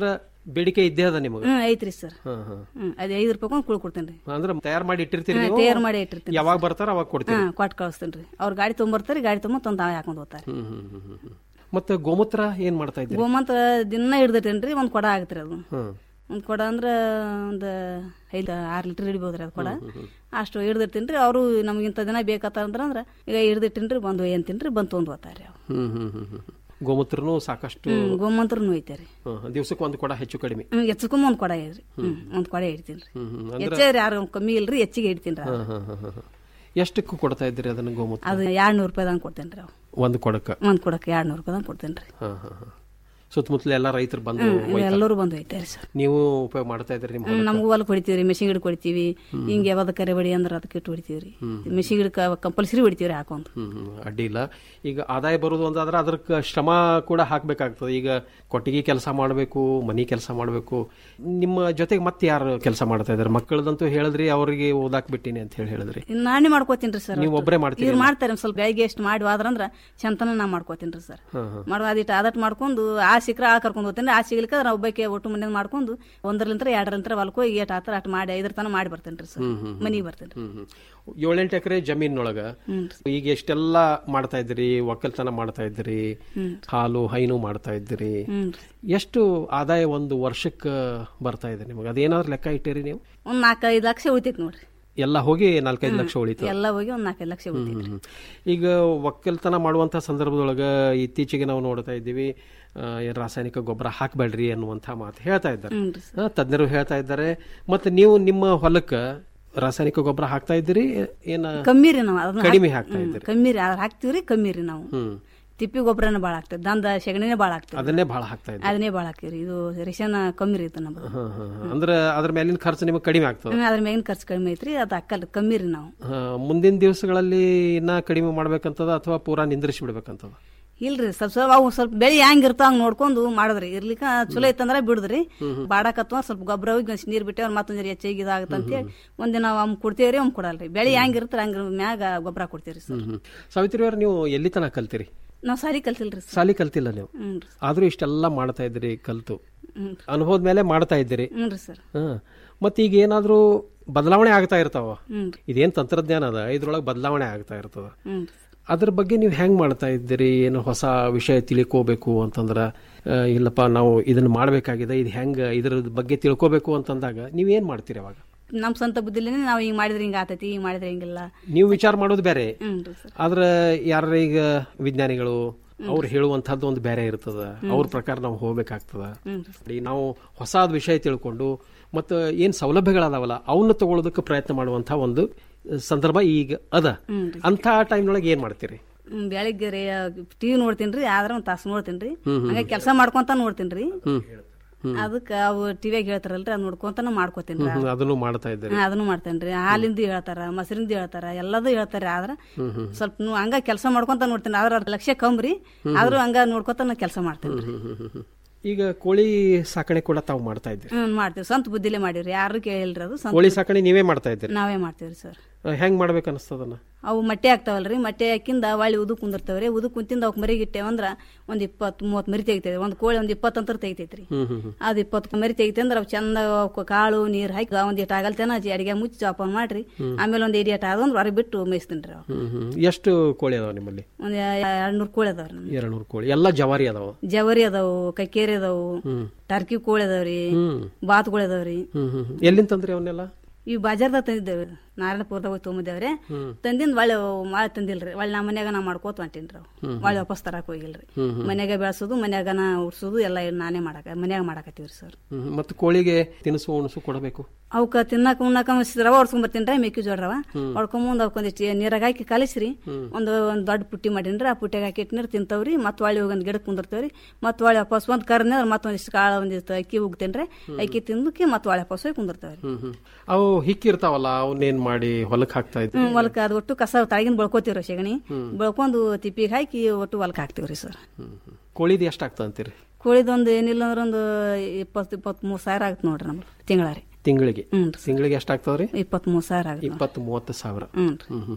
ಬೇಡಿಕೆ ಇದ್ದೇ ಅದ ನಿಮಗೆ ಹ್ಮ್ ಐತ್ರಿ ಸರ್ ಹಾ ಹಾ ಹ್ಮ್ ಅದ್ ಐದು ರೂಪಾಯಿ ಕುಳ್ ಕೊಡ್ತೇನೆ ರೀ ಅಂದ್ರೆ ತಯಾರು ಮಾಡಿ ಇಟ್ಟಿರ್ತೀರಿ ಹಾ, ನೀವು? ತಯಾರ್ ಮಾಡಿ ಇಟ್ಟಿರ್ತೀನಿ ಯಾವಾಗ ಬರ್ತಾರ ಅವಾಗ ಕೊಡ್ತೀರಿ ಹಾ ಕೊಟ್ಟು ಕಳಿಸ್ತೇನೆ ರೀ ಅವ್ರ ಗಾಡಿ ತೊಗೊಂಬರ್ತಾರೆ ಗಾಡಿ ತೊಗೊಂಬ ತಂದು ತಾವೇ ಹಾಕೊಂಡ್ ಹೋಗ್ತಾರೆ ಹ್ಮ್ ಹ್ಮ್ ಹ್ಮ್ ಹ್ಮ್ ಹ್ಮ್. ಮತ್ತೆ ಗೋಮೂತ್ರ ಏನ್ ಮಾಡ್ತಾ ಇದ್ದೀರಿ ಗೋಮಂತ ದಿನ ಹಿಡ್ದಿರ್ತೇನೆ ಒಂದ್ ಕೊಡ ಆಗತ್ರಿ ಅದು ಹ್ಮ್ ಒಂದ್ ಕೊಡ ಅಂದ್ರ ಒಂದ್ ಐದ್ ಆರ್ ಲೀಟರ್ ಹಿಡಿಬೋದ್ರಿ ಅದು ಕೊಡ ಅಷ್ಟು ಹಿಡ್ದಿರ್ತೀನಿ ರೀ ಅವರು ನಮ್ಗೆ ಇಂಥ ದಿನ ಬೇಕತ್ತ ಅಂದ್ರ ಅಂದ್ರ ಈಗ ಹಿಡ್ದಿಟ್ಟಿನಿ ರೀ ಬಂದು ಏನ್ತೀನಿ ರೀ ಬಂದು ತೊಗೊಂಡ್ ಹೋಗ್ತಾರೆ ಅವ್ರು ಹ್ಮ್ ಹ್ಮ್ ಹ್ಮ್ ಹ್ಮ್ ಹ್ಮ್. ಗೋಮೂತ್ರನು ಸಾಕಷ್ಟು ಹ್ಮ್ ಗೋಮಂತ್ರನು ಐತೆ ಹ್ಮ್, ದಿವ್ಸಕ್ಕೆ ಒಂದು ಕೊಡ ಹೆಚ್ಚು ಕಡಿಮೆ ಹ್ಮ್ ಹೆಚ್ಚುಕಮ್ಮ ಒಂದ್ ಕೊಡ ಇದ್ರಿ ಹ್ಮ್ ಒಂದ್ ಕೊಡ ಹಿಡ್ತೀನಿ ರೀ ಹ್ಮ್ ಹ್ಮ್. ಅಂದ್ರೆ ಹೆಚ್ಚೇ ಯಾರು ಕಮ್ಮಿ ಇಲ್ರಿ ಹೆಚ್ಚಿಗೆ ಹಿಡ್ತೀನಿ ರೀ ಹಾ, ಹಾ, ಹಾ, ಹಾ, ಹಾ. ಎಷ್ಟಕ್ಕೂ ಕೊಡ್ತಾ ಇದ್ದೀರಿ ಅದನ್ನ ಗೋಮೂತ್ರ ಅದು ಎರಡ್ ನೂರು ರೂಪಾಯಿದಂಗ್ ಕೊಡ್ತೇನೆ ರೀ ಅವು ಒಂದು ಕೊಡಕ್ಕ ಒಂದ್ ಕೊಡಕ್ಕೆ ಎರಡ್ ನೂರು ರೂಪಾಯಿದಂಗ್ ಕೊಡ್ತೇನೆ ರೀ ಹಾ ಹಾ ಹಾ ಸುತ್ತಮುತ್ತಲ ಎಲ್ಲ ರೈತರು ಬಂದು ಹ್ಮ್ ಒಯ್ತಾರೆ. ಎಲ್ಲರೂ ಬಂದು ಒಯ್ತಾರೆ ಸರ್ ನೀವು ಉಪಯೋಗ ಮಾಡ್ತಾ ಇದ್ದೀರಿ ನಿಮ್ಮ ಹ್ಮ್, ಹೊಲಕ್ಕ? ನಮ್ಗೂ ಹೊಲಕ್ಕೆ ಹೊಡಿತೀವಿ ರೀ ಮೆಷಿನ್ ಗಿಡಕ್ಕೆ ಹೊಡಿತೀವಿ ಹಿಂಗೆ ಯಾವ್ದು ಕರೆ ಬಡಿ ಅಂದ್ರೆ ಅದಕ್ಕೆ ಇಟ್ಟು ಹೊಡಿತೀವಿ ರೀ ಮೆಷಿನ್ ಗಿಡಕ್ಕೆ ಕಂಪಲ್ಸರಿ ಹೊಡಿತೀವಿ ರೀ ಹಾಕೊಂಡು ಹ್ಮ್ ಹ್ಮ್, ಅಡ್ಡಿ ಇಲ್ಲ ಈಗ ಆದಾಯ ಬರುವುದು ಒಂದಾದ್ರೆ ಅದಕ್ಕೆ ಶ್ರಮ ಕೂಡ ಹಾಕ್ಬೇಕಾಗ್ತದೆ ಈಗ ಕೊಟ್ಟಿಗೆ ಕೆಲಸ ಮಾಡಬೇಕು ಮನಿ ಕೆಲಸ ಮಾಡಬೇಕು ನಿಮ್ಮ ಜೊತೆಗೆ ಮತ್ತೆ ಯಾರು ಕೆಲಸ ಮಾಡ್ತಾ ಇದ್ದಾರೆ ಮಕ್ಕಳದಂತೂ ಹೇಳಿದ್ರಿ ಅವ್ರಿಗೆ ಓದಾಕ್ ಬಿಟ್ಟಿನಿ ಅಂತ ಹೇಳಿ ಹೇಳಿದ್ರಿ ಇನ್ನು ನಾನೇ ಮಾಡ್ಕೋತೀನಿ ರೀ ಸರ್ ನೀವು ಒಬ್ರೇ ಮಾಡ್ತೀರಿ ಇವ್ರು ಮಾಡ್ತಾರೆ ಒಂದ್ ಸ್ವಲ್ಪ ಬೆಳಿಗ್ಗೆ ಎಷ್ಟು ಮಾಡಿ ಹೋದ್ರಂದ್ರ ಚಂತನ ನಾ ಮಾಡ್ಕೋತೀನಿ ರೀ ಸರ್ ಹಾ, ಹಾ. ಮಾಡೋ ಅದಿಟ್ಟು ಆದಟ್ ಮಾಡ್ಕೊಂಡು ಆ ಸಿಕ್ಕ್ರ ಆ ಕರ್ಕೊಂಡು ಹೋಗ್ತೇನೆ ಆ ಸಿಗ್ಲಿಕ್ಕೆ ನಾವು ಒಬ್ಬಕ್ಕೆ ಒಟ್ಟು ಮನೆ ಮಾಡ್ಕೊಂಡು ಒಂದರಲಿಂತ್ರ ಎರಡರಂತ್ರ ಹೊಲಕ್ಕೆ ಹೋಗಿ ಏಟ್ ಆತರ ಅಟ್ ಮಾಡಿ ಐದರ ತನ ಮಾಡಿ ಬರ್ತೇನೆ ರೀ ಸರ್ ಹ್ಮ್, ಹ್ಮ್, ಮನಿಗೆ ಬರ್ತೇನೆ ಹ್ಮ್ ಹ್ಮ್. ಏಳೆಂಟು ಎಕರೆ ಜಮೀನೊಳಗ ಈಗ ಎಷ್ಟೆಲ್ಲ ಮಾಡ್ತಾ ಇದ್ರಿ ಒಕ್ಕಲ್ತನ ಮಾಡ್ತಾ ಇದ್ರಿ ಹಾಲು ಹೈನು ಮಾಡ್ತಾ ಇದ್ರಿ ಎಷ್ಟು ಆದಾಯ ಒಂದು ವರ್ಷಕ್ಕೆ ಬರ್ತಾ ಇದೆ ನಿಮಗೆ ಅದೇನಾದ್ರು ಲೆಕ್ಕ ಇಟ್ಟಿರಿ ನೀವು ಒಂದ್ ನಾಲ್ಕೈದು ಲಕ್ಷ ಉಳಿತೈತಿ ನೋಡ್ರಿ ಎಲ್ಲ ಹೋಗಿ ನಾಲ್ಕೈದು ಲಕ್ಷ ಉಳಿತು ಎಲ್ಲ ಹೋಗಿ ಒಂದ್ ನಾಲ್ಕೈದು ಲಕ್ಷ ಉಳಿತೈತಿ ಹ್ಮ್, ಹ್ಮ್. ಈಗ ಒಕ್ಕಲ್ತನ ಮಾಡುವಂತ ಸಂದರ್ಭದೊಳಗ ಇತ್ತೀಚೆಗೆ ನಾವು ನೋಡ್ತಾ ಇದ್ದೀವಿ ಆ, ಏನ್ ರಾಸಾಯನಿಕ ಗೊಬ್ಬರ ಹಾಕಬೇಡ್ರಿ ಅನ್ನುವಂಥ ಮಾತು ಹೇಳ್ತಾ ಇದ್ದಾರೆ ಹ್ಞೂ ರೀ ಆ, ತಜ್ಞರು ಹೇಳ್ತಾ ಇದ್ದಾರೆ ಮತ್ತೆ ನೀವು ನಿಮ್ಮ ಹೊಲಕ್ಕ ರಾಸಾಯನಿಕ ಗೊಬ್ಬರ ಹಾಕ್ತಾ ಇದ್ದೀರಿ ಏನ ಕಮ್ಮಿ ರೀ ನಾವು ಅದನ್ನ ಕಡಿಮೆ ಹಾಕ್- ಹಾಕ್ತಾ ಹ್ಮ್, ಇದ್ದೀರಿ ಕಮ್ಮಿ ರೀ ಅದ್ ಹಾಕ್ತಿವಿ ರೀ ಕಮ್ಮಿ ರೀ ನಾವು ಹ್ಮ್ ತಿಪ್ಪಿ ಗೊಬ್ಬರನೇ ಭಾಳ ಆಗ್ತದೆ ದಂದ ಸೆಗಣಿನೇ ಭಾಳ ಆಗ್ತದೆ ಅದನ್ನೇ ಬಹಳ ಹಾಕ್ತಾ ಇದ್ದೀರಿ ಅದನ್ನೇ ಭಾಳ ಹಾಕಿವ್ರಿ ಇದು ರೇಷನ್ ಕಮ್ಮಿ ರೀ ಇದು ನಮ್ದು ಹಾ, ಹಾ, ಹಾ. ಅಂದ್ರೆ ಅದ್ರ ಮೇಲಿನ ಖರ್ಚು ನಿಮಗೆ ಕಡಿಮೆ ಆಗ್ತದೆ ಹ್ಮ್, ಅದ್ರ ಮ್ಯಾಗಿನ ಖರ್ಚು ಕಡಿಮೆ ಐತ್ರಿ ಅದು ಅಕ್ಕಲ್ ಕಮ್ಮಿ ರೀ ನಾವು ಹಾ, ಮುಂದಿನ ದಿವಸಗಳಲ್ಲಿ ಇನ್ನ ಕಡಿಮೆ ಮಾಡ್ಬೇಕಂತದ ಅಥವಾ ಪೂರಾ ನಿಂದ್ರಿಸಿ ಬಿಡ್ಬೇಕಂತದ ಇಲ್ರಿ ಸ್ವಲ್ಪ ಸ್ವಲ್ಪ ಅವು ಸ್ವಲ್ಪ ಬೆಳಿ ಹೆಂಗ್ ಇರ್ತಾವ ಹಂಗ್ ನೋಡ್ಕೊಂಡು ಮಾಡಿದ್ರಿ ಇರ್ಲಿಕ್ಕ ಚಲೋ ಐತಂದ್ರ ಬಿಡುದ್ರಿ ಬಾಡಕತ್ವ ಸ್ವಲ್ಪ ಗೊಬ್ಬರ ಹೋಗಿ ಒಂದ್ ನೀರ್ ಬಿಟ್ಟೇವ್ ಮತ್ತೊಂದ್ ಜರ ಹೆಚ್ಚಿಗೆ ಇದಾಗತ್ತ ಅಂತೇಳಿ ಒಂದಿನ ಒಮ್ಮೆ ಕೊಡ್ತೇವ್ರಿ ಒಮ್ಮೆ ಕೊಡಲ್ರಿ ಬೆಳಿ ಹೆಂಗ್ ಇರ್ತಾರ ಹಂಗ ಮ್ಯಾಗ ಗೊಬ್ಬರ ಕೊಡ್ತೇವ್ರಿ ಸರ್ ಹ್ಮ್ ಹ್ಮ್. ಸಾವಿತ್ರಿ ಅವ್ರ ನೀವು ಎಲ್ಲಿ ತನಕ ಕಲ್ತೀರಿ ನಾವ್ ಸಾರಿ ಕಲ್ತಿಲ್ರಿ ಸರ್ ಸಾಲಿ ಕಲ್ತಿಲ್ಲ ನೀವು ಹ್ಮ್ ಆದ್ರೂ ಇಷ್ಟೆಲ್ಲ ಮಾಡ್ತಾ ಇದ್ದೀರಿ ಕಲ್ತು ಹ್ಮ್ ಅನುಭವದ ಮೇಲೆ ಮಾಡ್ತಾ ಇದ್ದೀರಿ ಹ್ಞೂ ರೀ ಸರ್ ಹಾ ಮತ್ತೆ ಈಗ ಏನಾದ್ರೂ ಬದಲಾವಣೆ ಆಗ್ತಾ ಇರ್ತಾವ ಹ್ಮ್ ಇದೇನ್ ತಂತ್ರಜ್ಞಾನ ಅದ ಇದ್ರೊಳಗೆ ಬದಲಾವಣೆ ಆಗ್ತಾ ಇರ್ತದ ಹ್ಮ್ ಅದ್ರ ಬಗ್ಗೆ ನೀವು ಹೆಂಗ್ ಮಾಡ್ತಾ ಇದ್ದೀರಿ ಏನು ಹೊಸ ವಿಷಯ ತಿಳ್ಕೋಬೇಕು ಅಂತಂದ್ರ ಆ, ಇಲ್ಲಪ್ಪ ನಾವು ಇದನ್ನ ಮಾಡ್ಬೇಕಾಗಿದೆ ಇದು ಹೆಂಗ ಇದ್ರ ಬಗ್ಗೆ ತಿಳ್ಕೋಬೇಕು ಅಂತಂದಾಗ ನೀವ್ ಏನ್ ಮಾಡ್ತೀರಿ ಅವಾಗ ನಮ್ ಸ್ವಂತ ಬುದ್ಧಿಲೇನೆ ನಾವ್ ಹಿಂಗ್ ಮಾಡಿದ್ರೆ ಹಿಂಗ ಆತೈತಿ ಹಿಂಗ್ ಮಾಡಿದ್ರೆ ಹಿಂಗಿಲ್ಲ ನೀವು ವಿಚಾರ ಮಾಡೋದು ಬೇರೆ ಹ್ಮ್ ರೀ ಸರ್ ಆದ್ರೆ ಯಾರ ಈಗ ವಿಜ್ಞಾನಿಗಳು ಅವ್ರು ಹೇಳುವಂತಹದ್ದು ಒಂದು ಬೇರೆ ಇರ್ತದ ಅವ್ರ ಪ್ರಕಾರ ನಾವು ಹೋಗ್ಬೇಕಾಗ್ತದ ಹ್ಮ್ ಈ ನಾವು ಹೊಸಾದ ವಿಷಯ ತಿಳ್ಕೊಂಡು ಮತ್ತು ಏನ್ ಸೌಲಭ್ಯಗಳದಾವಲ್ಲ ಅವನ್ನ ತಗೊಳ್ಳೋದಕ್ಕೆ ಪ್ರಯತ್ನ ಮಾಡುವಂತ ಒಂದು ಸಂದರ್ಭ ಈಗ ಅದ ಹ್ಮ್ ಅಂತ ಟೈಮ್ನೊಳಗೆ ಏನ್ ಮಾಡ್ತೀರಿ ಹ್ಮ್, ಬೆಳಿಗ್ಗೆ ರೀ ಟಿವಿ ನೋಡ್ತೀನಿ ರೀ ಆದ್ರ ಒಂದ್ ತಾಸು ನೋಡ್ತೀನಿ ರೀ ಹ್ಮ್, ಹ್ಮ್. ಹಂಗ ಕೆಲಸ ಮಾಡ್ಕೊಂತ ನೋಡ್ತೀನಿ ರೀ ಹ್ಮ್ ಅದಕ್ಕ ಅವು ಟಿವಿಯಾಗ ಹೇಳ್ತಾರಲ್ರಿ ಅದ್ ನೋಡ್ಕೊಂತಾನ ಮಾಡ್ಕೋತೀನಿ ಹ್ಮ್, ಹ್ಮ್, ಅದನ್ನು ಮಾಡ್ತಾ ಇದ್ದೀರಿ ಅದನ್ನು ಮಾಡ್ತೇನ್ರಿ ಹಾಲಿಂದ ಹೇಳ್ತಾರ ಮೊಸರಿಂದ ಹೇಳ್ತಾರ ಎಲ್ಲದೂ ಹೇಳ್ತಾರ ಆದ್ರ ಹ್ಮ್, ಹ್ಮ್. ಸ್ವಲ್ಪ ನೀವು ಹಂಗ ಕೆಲಸ ಮಾಡ್ಕೊಂತ ನೋಡ್ತೀನಿ ಆದ್ರ ಅದ್ರ ಲಕ್ಷ್ಯ ಕಮ್ರಿ ಆದ್ರೂ ಹಂಗ ನೋಡ್ಕೊಂತ ನಾ ಕೆಲಸ ಮಾಡ್ತೇನೆ ಹ್ಮ್, ಹ್ಮ್, ಹ್ಮ್, ಹ್ಮ್. ಈಗ ಕೋಳಿ ಸಾಕಣೆ ಕೂಡ ತಾವು ಮಾಡ್ತಾ ಇದ್ದೀರಿ ಹ್ಮ್ ಮಾಡ್ತೀವಿ ಸ್ವಂತ ಬುದ್ಧಿಲೇ ಮಾಡಿವ್ರಿ ಯಾರು ಕೇಳಿಲ್ರಿ ಅದು ಸ್ವಂತ ಕೋಳಿ ಸಾಕಣೆ ನೀವೇ ಮಾಡ್ತಾ ಇದ್ದೀರಿ ನಾವೇ ಮಾಡ್ತೀವ್ರಿ ಸರ್ ಆ, ಹೆಂಗ್ ಮಾಡ್ಬೇಕು ಅನಿಸ್ತದನ್ನ ಅವು ಮಟ್ಟೆ ಆಗ್ತಾವಲ್ರಿ ಮಟ್ಟೆ ಹಾಕಿಂದ ಹೊಳ್ಳಿ ಉದು ಕುಂದಿರ್ತಾವ್ರಿ ಉದು ಕುಂತಿಂದ ಅವಕ್ ಮರಿಗೆ ಇಟ್ಟೇವಂದ್ರ ಒಂದ್ ಇಪ್ಪತ್ ಮೂವತ್ ಮರಿ ತೆಗಿತೈತಿ ಒಂದ್ ಕೋಳಿ ಒಂದ್ ಇಪ್ಪತ್ ಅಂತರ ತೆಗಿತೈತ್ರಿ ಹ್ಮ್ ಹ್ಮ್ ಹ್ಮ್ ಅದ್ ಇಪ್ಪತ್ತು ಮರಿ ತೆಗಿತೆ ಅಂದ್ರೆ ಅವು ಚಂದ ಅವಕ್ ಕಾಳು ನೀರ್ ಹಾಕಿ ಒಂದ್ ಇಟ್ ಆಗಲ್ತೇನ ಅಡಿಗೆ ಮುಚ್ಚಿ ಚಾಪನ್ ಮಾಡ್ರಿ ಆಮೇಲೆ ಒಂದ್ ಏಡಿ ಆಟ ಆದಂದ್ರ ಹೊರಗೆ ಬಿಟ್ಟು ಮೇಯಿಸ್ತೀನಿ ಅವ್ ಹ್ಮ್ ಹ್ಮ್ ಎಷ್ಟು ಕೋಳಿ ಅದಾವ ನಿಮ್ಮಲ್ಲಿ ಒಂದ್ ಎರಡ್ ನೂರ್ ಕೋಳಿ ಅದಾವ್ರಿ ನಮ್ಗೆ ಎರಡ್ ನೂರು ಕೋಳಿ ಎಲ್ಲ ಜವಾರಿ ಅದಾವ ಜವರಿ ಅದಾವು ಕಕ್ಕೇರಿ ಅದಾವು ಹ್ಮ್ ಟರ್ಕಿ ಕೋಳಿ ಅದಾವ್ರಿ ಹ್ಮ್ ಬಾತುಗಳು ಅದಾವ್ರಿ ಹ್ಮ್ ಹ್ಮ್ ಹ್ಮ್. ಎಲ್ಲಿಂದ ತಂದ್ರಿ ಅವನ್ನೆಲ್ಲ ಇವ್ ಬಾಜಾರ್ದಾಗ ತಂದಿದ್ದೇವ್ರಿ ನಾರಾಯಣಪುರದಾಗ ಹೋಗಿ ತೊಗೊಂಬದ್ದೇವ್ರಿ ಹ್ಮ್. ತಂದಿಂದ ಒಳ್ಳೆ ಮಾಳೆ ತಂದಿಲ್ರಿ ಒಳ್ಳೆ ನಾ ಮನ್ಯಾಗ ನಾ ಮಾಡ್ಕೋತ ಹೊಂಟೀನ್ರಿ ಅವು ಹ್ಮ್. ಒಳ್ಳೆ ವಾಪಸ್ ತರಕ್ ಹೋಗಿಲ್ರಿ ಹ್ಮ್, ಹ್ಮ್. ಮನ್ಯಾಗ ಬೆಳ್ಸೋದು ಮನ್ಯಾಗ ನಾ ಉಡ್ಸೋದು ಎಲ್ಲ ನಾನೇ ಮಾಡಾಕ ಮನ್ಯಾಗ ಮಾಡಾಕತ್ತೀವ್ರಿ ಸರ್ ಹ್ಮ್ ಮತ್ತು ಕೋಳಿಗೆ ತಿನಿಸು ಉಣಸು ಕೊಡಬೇಕು ಅವಕ್ಕ ತಿನ್ನಾಕ ಉಣ್ಣಾಕ ರವ ಹೊಡ್ಸ್ಕೊಂಡ್ ಬರ್ತೀನಿ ಮೆಕ್ಕೆಜೋಳ ರವ ಹೊಡ್ಕೊಂಬಂದ್ ಅವಕ್ಕೊಂದಿಷ್ಟು ನೀರಾಗ ಹಾಕಿ ಕಲಿಸ್ರಿ ಒಂದು ಒಂದ್ ದೊಡ್ಡ ಪುಟ್ಟಿ ಮಾಡೀನ್ರಿ ಆ ಪುಟ್ಟಿಗೆ ಹಾಕಿ ಇಟ್ಟಿನ್ರಿ ತಿಂತಾವ್ರಿ ಮತ್ ಒಳ್ಳೆ ಹೋಗಿ ಒಂದ್ ಗಿಡಕ್ಕೆ ಕುಂದಿರ್ತೇವ್ರಿ ಮತ್ ಒಳ್ಳೆ ವಾಪಸ್ ಒಂದ್ ಕರ್ನ ಮತ್ತೊಂದಿಷ್ಟು ಕಾಳು ಒಂದಿಷ್ಟು ಅಕ್ಕಿ ಉಗ್ತೇನ್ರಿ ಅಕ್ಕಿ ತಿಂದಕ್ಕೆ ಮತ್ ಒಳ್ಳೆ ವಾಪಸ್ ಹೋಗಿ ಕುಂದಿರ್ತೇವ್ರಿ ಹ್ಮ್ ಹ್ಮ್ ಅವು ಹಿಕ್ಕಿರ್ತಾವಲ್ಲ ಅವನ್ನೇನ್ ಮಾಡಿ ಹೊಲಕ್ ಹಾಕ್ತಾ ಇದ್ರಿ ಹ್ಮ್ ಹೊಲಕ್ಕ ಅದು ಒಟ್ಟು ಕಸ ತಳಗಿನ ಬೆಳ್ಕೋತೀವ್ರಿ ಸೆಗಣಿ ಬೆಳ್ಕೊಂಡು ತಿಪ್ಪಿಗೆ ಹಾಕಿ ಒಟ್ಟು ಹೊಲಕ್ಕೆ ಹಾಕ್ತಿವ್ರಿ ಸರ್ ಹ್ಮ್ ಹ್ಮ್ ಕೋಳಿದು ಎಷ್ಟು ಆಗ್ತದೆ ಅಂತೀರಿ ಕೋಳಿದೊಂದು ಏನಿಲ್ಲ ಅಂದ್ರೆ ಒಂದು ಇಪ್ಪತ್ತು ಇಪ್ಪತ್ಮೂರು ಸಾವಿರ ಆಗುತ್ತೆ ನೋಡ್ರಿ ನಮ್ಗೆ ತಿಂಗಳ ರೀ ತಿಂಗಳಿಗೆ ಹ್ಞೂ ತಿಂಗಳಿಗೆ ಎಷ್ಟು ಆಗ್ತದ್ರಿ ಇಪ್ಪತ್ಮೂರು ಸಾವಿರ ಆಗುತ್ತೆ ಇಪ್ಪತ್ತು ಮೂವತ್ತು ಸಾವಿರ ಹ್ಞೂ ಹ್ಮ್ ಹ್ಮ್ ಹ್ಮ್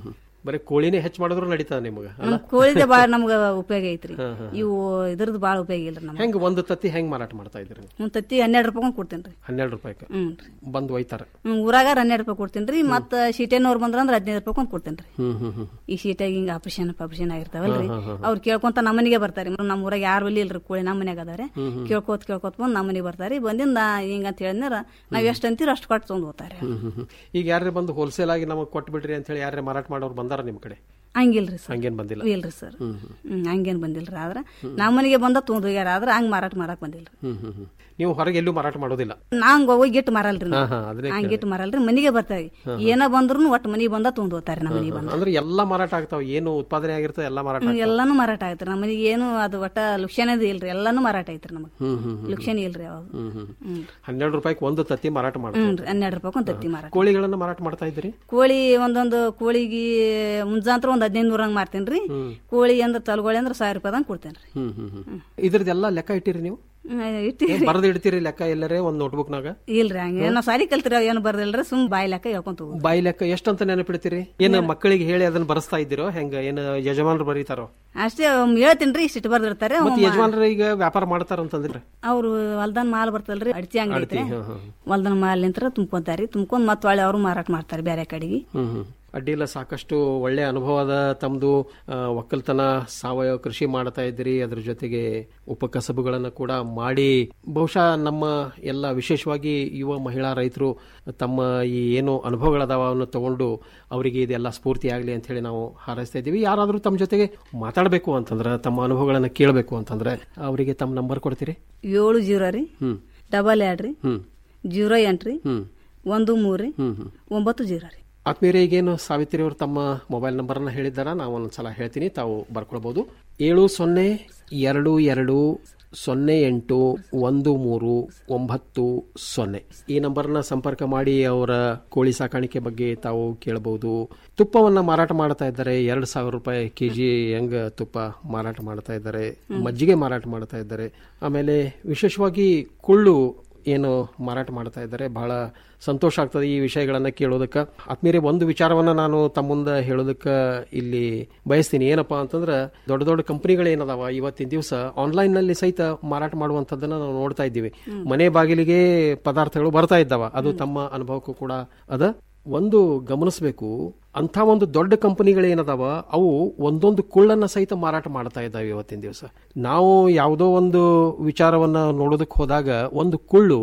ಬರೀ ಕೋಳಿನೇ ಹೆಚ್ಚು ಮಾಡಿದ್ರು ನಡೀತದ ನಿಮಗ ಅಲ್ಲ ನಮ್ ಕೋಳಿದೆ ಬಾಳ ನಮ್ಗ ಉಪಯೋಗ ಐತ್ರಿ ಹಾ, ಹಾ. ಇವು ಇದ್ರದ್ದು ಬಾಳ ಉಪಯೋಗ ಇಲ್ರಿ ನಮ್ಗೆ ಹೆಂಗ್ ಒಂದು ತತ್ತಿ ಹೆಂಗ್ ಮಾರಾಟ ಮಾಡ್ತಾ ಇದ್ರಿ ನೀವು ಒಂದ್ ತತ್ತಿ ಹನ್ನೆರಡು ರೂಪಾಯಿ ಕೊಡ್ತೇನ್ರಿ ಹನ್ನೆರಡು ರೂಪಾಯಿಗೆ ಹ್ಮ್ ಬಂದು ಒಯ್ತಾರ ಹ್ಮ್, ಊರಾಗ ಹನ್ನೆರಡು ರೂಪಾಯಿ ಕೊಡ್ತೇನ್ರಿ ಮತ್ತ ಶೀಟೇನವ್ರು ಬಂದ್ರ ಅಂದ್ರೆ ಹದಿನೈದು ರೂಪಾಯಿ ಕೊಂಡ್ ಕೊಡ್ತೇನ್ರಿ ಹ್ಮ್ ಹ್ಮ್ ಹ್ಮ್ ಈ ಶೀಟಾಗಿ ಹಿಂಗ ಆಪರೇಷನ್ ಆಪರೇಷನ್ ಆಗಿರ್ತಾವಲ್ರಿ ಹಾ, ಹಾ, ಹಾ. ಅವ್ರು ಕೇಳ್ಕೊಂತ ನಮ್ಮ ಮನೆಗೆ ಬರ್ತಾರೆ ನಮ್ಮ ಊರಾಗ ಯಾರು ಇಲ್ಲಿ ಇಲ್ರಿ ಕೋಳಿ ನಮ್ಮ ಮನ್ಯಾಗ ಅದಾರೆ ಹ್ಮ್, ಹ್ಮ್. ಕೇಳ್ಕೊತ ಕೇಳ್ಕೊತ ಬಂದ್ ನಮ್ಮ ಮನೆಗೆ ಬರ್ತಾರೆ ಬಂದಿಂದ ಹಿಂಗ ಅಂತ ಹೇಳಿದ್ರ ನಾವ್ ಎಷ್ಟ್ ಅಂತೀರ ಅಷ್ಟು ಕೊಟ್ಟು ತೊಗೊಂಡ್ ಹೋಗ್ತಾರೆ ಹ್ಮ್ ಹ್ಮ್ ಹ್ಮ್. ಈಗ ಯಾರೇ ಬಂದು ಹೋಲ್ಸೇಲ್ ಆಗಿ ನಮಗೆ ಕೊಟ್ಟು ಬಿಡ್ರಿ ಅಂತ ಹೇಳಿ ಯಾರೇ ಮಾರಾಟ ಮಾಡೋರು ಬಂದಾರ ನಿಮ್ ಕಡೆ ಹಂಗಿಲ್ರಿ ಸರ್ ಹಂಗೇನ್ ಬಂದಿಲ್ಲ ಇಲ್ರಿ ಸರ್ ಹ್ಮ್ ಹ್ಮ್. ಹ್ಮ್ ಹಂಗೇನ್ ಬಂದಿಲ್ರಿ ಆದ್ರ ನಮ್ಮ ಮನೆಗೆ ಬಂದ ತೊಗೊಂಡ್ ಹೋಗ್ಯಾರ ಆದ್ರ ಹಂಗ್ ಮಾರಾಟ ಮಾಡಕ್ ಬಂದಿಲ್ರಿ ಹ್ಮ್ ಹ್ಮ್ ಹ್ಮ್. ನೀವು ಹೊರಗೆ ಎಲ್ಲೂ ಮಾರಾಟ ಮಾಡೋದಿಲ್ಲ ನಾಂಗ್ ಹೋಗಿ ಗಿಟ್ಟು ಮಾರಲ್ರಿ ಹಾ, ಹಾ, ಅದನ್ನೇ ಹಂಗ್ ಕೇಳಿದೆ. ಗಿಟ್ಟು ಮಾರಲ್ರಿ ಮನೆಗೆ ಬರ್ತಾವೆ ಹಾ, ಹಾ. ಏನ ಬಂದ್ರು ಒಟ್ಟು ಮನೆಗೆ ಬಂದ ತೊಗೊಂಡ್ ಹೋಗ್ತಾರೆ ನಮ್ಮ ಮನೆಗೆ ಬಂದ ಅಂದ್ರೆ ಎಲ್ಲಾ ಮಾರಾಟ ಆಗ್ತಾವ ಏನು ಉತ್ಪಾದನೆ ಆಗಿರ್ತದೆ ಎಲ್ಲಾ ಮಾರಾಟ ಹ್ಮ್, ಆಗ್ತಾವ. ಎಲ್ಲಾನು ಮಾರಾಟ ಆಗತ್ರಿ ನಮ್ಮ ಮನೆಗೆ ಏನು ಅದು ಒಟ್ಟ ಲುಕ್ಷಣದ ಇಲ್ರಿ ಎಲ್ಲಾನು ಮಾರಾಟ ಐತ್ರಿ ನಮಗ್ ಹ್ಮ್ ಹ್ಮ್ ಹ್ಮ್. ಲುಕ್ಷಣ ಇಲ್ರಿ ಯಾವಾಗ ಹ್ಮ್ ಹ್ಮ್ ಹ್ಮ್. ಹನ್ನೆರಡು ರೂಪಾಯಿಗೆ ಒಂದು ತತ್ತಿ ಮಾರಾಟ ಹ್ಮ್ ಮಾಡ್ತಾರೆ ಹನ್ನೆರಡು ರೂಪಾಯಿ ಒಂದ್ ತತ್ತಿ ಮಾರಾಟ ಕೋಳಿಗಳನ್ನ ಮಾರಾಟ ಮಾಡ್ತಾ ಇದ್ರಿ ಕೋಳಿ ಒಂದೊಂದು ಕೋಳಿಗೆ ಮುಂಜಾಂತರ ಒಂದ್ ಹದಿನೈದು ನೂರಂಗ್ ಮಾರ್ತೇನ್ರಿ ಹ್ಮ್. ಕೋಳಿ ಅಂದ್ರ ತಲ್ಗೋಳಿ ಅಂದ್ರ ಸಾವಿರ ರೂಪಾಯಿದಂಗ್ ಕೊಡ್ತೇನ್ರಿ ಹ್ಮ್ ಹ್ಮ್ ಹ್ಮ್ ಇದ್ರದ್ದೆಲ್ಲ ಲೆಕ್ಕ ಇಟ್ಟಿರಿ ನೀವು ಹ್ಮ್, ಇಟ್ಟಿರಿ ಬರೆದು ಇಡ್ತೀರಿ ಲೆಕ್ಕ ಎಲ್ಲರೇ ಒಂದ್ ನೋಟ್ಬುಕ್ನಾಗ ಇಲ್ರಿ ಹಂಗೆ ನಾವ್ ಸಾರಿ ಕಲ್ತಿರ ಏನು ಬರ್ದಿಲ್ರಿ ಸುಮ್ ಬಾಯಿ ಲೆಕ್ಕ ಹೇಳ್ಕೊಂತ ಹೋಗುದು ಬಾಯಿ ಲೆಕ್ಕ ಎಷ್ಟಂತ ನೆನಪಿಡ್ತೀರಿ ಏನು ಮಕ್ಕಳಿಗೆ ಹೇಳಿ ಅದನ್ನ ಬರೆಸ್ತಾ ಇದ್ದೀರೋ ಹೆಂಗ ಏನು ಯಜಮಾನರು ಬರೀತಾರೋ ಅಷ್ಟೇ ಒಮ್ಮೆ ಹೇಳ್ತೀನ್ರಿ ಇಷ್ಟು ಬರ್ದಿರ್ತಾರೆ ಮತ್ತೆ ಯಜಮಾನರು ಈಗ ವ್ಯಾಪಾರ ಮಾಡ್ತಾರಂತಂದ್ರೆ ಅವ್ರು ಹೊಲ್ದನ್ ಮಾಲ್ ಬರ್ತಲ್ರಿ ಅಡ್ತಿ ಅಂಗಡಿ ಅಡ್ತಿ, ಐತ್ರಿ ಹಾ, ಹಾ. ಹೊಲ್ದನ್ ಮಾಲ್ ನಿಂತ್ರ ತುಂಬ್ಕೊಂತಾರಿ ತುಂಬ್ಕೊಂಡ್ ಮತ್ತ ಒಳ್ಳೆ ಅವ್ರು ಮಾರಾಟ ಮಾಡ್ತಾರೆ ಬೇರೆ ಕಡೆಗೆ ಹ್ಮ್ ಹ್ಮ್ ಅಡ್ಡಿಲ್ಲ ಸಾಕಷ್ಟು ಒಳ್ಳೆ ಅನುಭವದ ತಮ್ಮದು ಒಕ್ಕಲ್ತನ ಸಾವಯವ ಕೃಷಿ ಮಾಡ್ತಾ ಇದ್ದೀರಿ ಅದ್ರ ಜೊತೆಗೆ ಉಪಕಸಬುಗಳನ್ನು ಕೂಡ ಮಾಡಿ ಬಹುಶಃ ನಮ್ಮ ಎಲ್ಲ ವಿಶೇಷವಾಗಿ ಯುವ ಮಹಿಳಾ ರೈತರು ತಮ್ಮ ಈ ಏನು ಅನುಭವಗಳದಾವ ಅವನ್ನ ತಗೊಂಡು ಅವರಿಗೆ ಇದೆಲ್ಲ ಸ್ಫೂರ್ತಿ ಆಗಲಿ ಅಂತ ಹೇಳಿ ನಾವು ಹಾರೈಸ್ತಾ ಇದ್ದೀವಿ ಯಾರಾದರೂ ತಮ್ಮ ಜೊತೆಗೆ ಮಾತಾಡಬೇಕು ಅಂತಂದ್ರೆ ತಮ್ಮ ಅನುಭವಗಳನ್ನು ಕೇಳಬೇಕು ಅಂತಂದ್ರೆ ಅವರಿಗೆ ತಮ್ಮ ನಂಬರ್ ಕೊಡ್ತೀರಿ ಏಳು ಜೀರೋ ರೀ ಹ್ಮ್ ಡಬಲ್ ಎರಡ್ ರೀ ಹ್ಮ್ ಜೀರೋ ಎಂಟ್ ರೀ ಹ್ಮ್ ಒಂದು ಮೂರು ರೀ ಹ್ಮ್ ಹ್ಮ್ ಒಂಬತ್ತು ಜೀರೋ ರೀ ಆತ್ಮೀಯರೇ ಈಗೇನು ಸಾವಿತ್ರಿ ಅವರು ತಮ್ಮ ಮೊಬೈಲ್ ನಂಬರನ್ನು ಹೇಳಿದ್ದಾರ ನಾವು ಒಂದ್ಸಲ ಹೇಳ್ತೀನಿ ತಾವು ಬರ್ಕೊಳ್ಬಹುದು ಏಳು ಸೊನ್ನೆ ಎರಡು ಎರಡು ಸೊನ್ನೆ ಎಂಟು ಒಂದು ಮೂರು ಒಂಬತ್ತು ಸೊನ್ನೆ ಈ ನಂಬರ್ನ ಸಂಪರ್ಕ ಮಾಡಿ ಅವರ ಕೋಳಿ ಸಾಕಾಣಿಕೆ ಬಗ್ಗೆ ತಾವು ಕೇಳಬಹುದು ತುಪ್ಪವನ್ನ ಮಾರಾಟ ಮಾಡ್ತಾ ಇದ್ದಾರೆ ಎರಡು ಸಾವಿರ ರೂಪಾಯಿ ಕೆಜಿ ಹೆಂಗ ತುಪ್ಪ ಮಾರಾಟ ಮಾಡ್ತಾ ಇದ್ದಾರೆ ಮಜ್ಜಿಗೆ ಮಾರಾಟ ಮಾಡ್ತಾ ಇದ್ದಾರೆ ಆಮೇಲೆ ವಿಶೇಷವಾಗಿ ಕುಳ್ಳು ಏನು ಮಾರಾಟ ಮಾಡ್ತಾ ಇದ್ದಾರೆ ಬಹಳ ಸಂತೋಷ ಆಗ್ತದೆ ಈ ವಿಷಯಗಳನ್ನ ಕೇಳೋದಕ್ಕೆ ಆತ್ಮೀಯರೇ ಒಂದು ವಿಚಾರವನ್ನ ನಾನು ತಮ್ಮ ಮುಂದೆ ಹೇಳೋದಕ್ಕೆ ಇಲ್ಲಿ ಬಯಸ್ತೀನಿ ಏನಪ್ಪಾ ಅಂತಂದ್ರೆ ದೊಡ್ಡ ದೊಡ್ಡ ಕಂಪನಿಗಳು ಏನದಾವ ಇವತ್ತಿನ ದಿವಸ ಆನ್ಲೈನ್ ನಲ್ಲಿ ಸಹಿತ ಮಾರಾಟ ಮಾಡುವಂತದ್ದನ್ನ ನಾವು ನೋಡ್ತಾ ಇದ್ದೀವಿ ಮನೆ ಬಾಗಿಲಿಗೆ ಪದಾರ್ಥಗಳು ಬರ್ತಾ ಇದ್ದಾವ ಅದು ತಮ್ಮ ಅನುಭವಕ್ಕೂ ಕೂಡ ಅದ ಒಂದು ಗಮನಿಸಬೇಕು ಅಂಥ ಒಂದು ದೊಡ್ಡ ಕಂಪನಿಗಳೇನದಾವ ಅವು ಒಂದೊಂದು ಕುಳ್ಳನ್ನ ಸಹಿತ ಮಾರಾಟ ಮಾಡ್ತಾ ಇದ್ದಾವೆ ಇವತ್ತಿನ ದಿವಸ ನಾವು ಯಾವುದೋ ಒಂದು ವಿಚಾರವನ್ನ ನೋಡೋದಕ್ಕೆ ಹೋದಾಗ ಒಂದು ಕುಳ್ಳು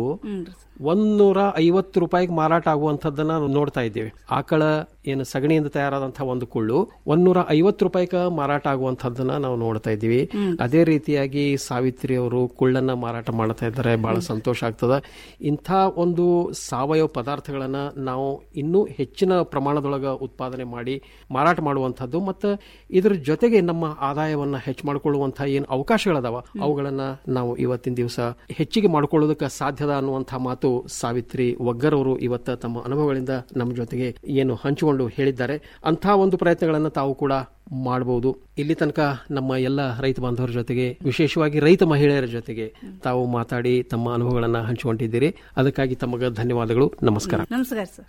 ಒಂದೂರ ಐವತ್ತು ರೂಪಾಯಿಗೆ ಮಾರಾಟ ಆಗುವಂಥದ್ದನ್ನ ನಾವು ನೋಡ್ತಾ ಇದ್ದೇವೆ ಆಕಳ ಏನು ಸಗಣಿಯಿಂದ ತಯಾರಾದಂತಹ ಒಂದು ಕುಳ್ಳು ಒಂದೂರ ಐವತ್ತು ರೂಪಾಯಿಗೆ ಮಾರಾಟ ಆಗುವಂಥದ್ದನ್ನ ನಾವು ನೋಡ್ತಾ ಇದ್ದೀವಿ ಅದೇ ರೀತಿಯಾಗಿ ಸಾವಿತ್ರಿ ಅವರು ಕುಳ್ಳನ್ನ ಮಾರಾಟ ಮಾಡ್ತಾ ಇದ್ದಾರೆ ಬಹಳ ಸಂತೋಷ ಆಗ್ತದ ಇಂಥ ಒಂದು ಸಾವಯವ ಪದಾರ್ಥಗಳನ್ನ ನಾವು ಇನ್ನೂ ಹೆಚ್ಚಿನ ಪ್ರಮಾಣದೊಳಗ ಉತ್ಪಾದನೆ ಮಾಡಿ ಮಾರಾಟ ಮಾಡುವಂಥದ್ದು ಮತ್ತು ಇದ್ರ ಜೊತೆಗೆ ನಮ್ಮ ಆದಾಯವನ್ನ ಹೆಚ್ಚು ಮಾಡಿಕೊಳ್ಳುವಂತಹ ಏನು ಅವಕಾಶಗಳದಾವ ಅವುಗಳನ್ನ ನಾವು ಇವತ್ತಿನ ದಿವಸ ಹೆಚ್ಚಿಗೆ ಮಾಡಿಕೊಳ್ಳೋದಕ್ಕೆ ಸಾಧ್ಯದ ಅನ್ನುವಂತಹ ಮಾತು ಸಾವಿತ್ರಿ ಒಗ್ಗರ್ ಅವರು ಇವತ್ತ ತಮ್ಮ ಅನುಭವಗಳಿಂದ ನಮ್ಮ ಜೊತೆಗೆ ಏನು ಹಂಚಿಕೊಂಡು ಹೇಳಿದ್ದಾರೆ ಅಂಥ ಒಂದು ಪ್ರಯತ್ನಗಳನ್ನು ತಾವು ಕೂಡ ಮಾಡಬಹುದು ಇಲ್ಲಿ ತನಕ ನಮ್ಮ ಎಲ್ಲ ರೈತ ಬಾಂಧವರ ಜೊತೆಗೆ ವಿಶೇಷವಾಗಿ ರೈತ ಮಹಿಳೆಯರ ಜೊತೆಗೆ ತಾವು ಮಾತಾಡಿ ತಮ್ಮ ಅನುಭವಗಳನ್ನು ಹಂಚಿಕೊಂಡಿದ್ದೀರಿ ಅದಕ್ಕಾಗಿ ತಮಗೆ ಧನ್ಯವಾದಗಳು ನಮಸ್ಕಾರ ನಮಸ್ಕಾರ ಸರ್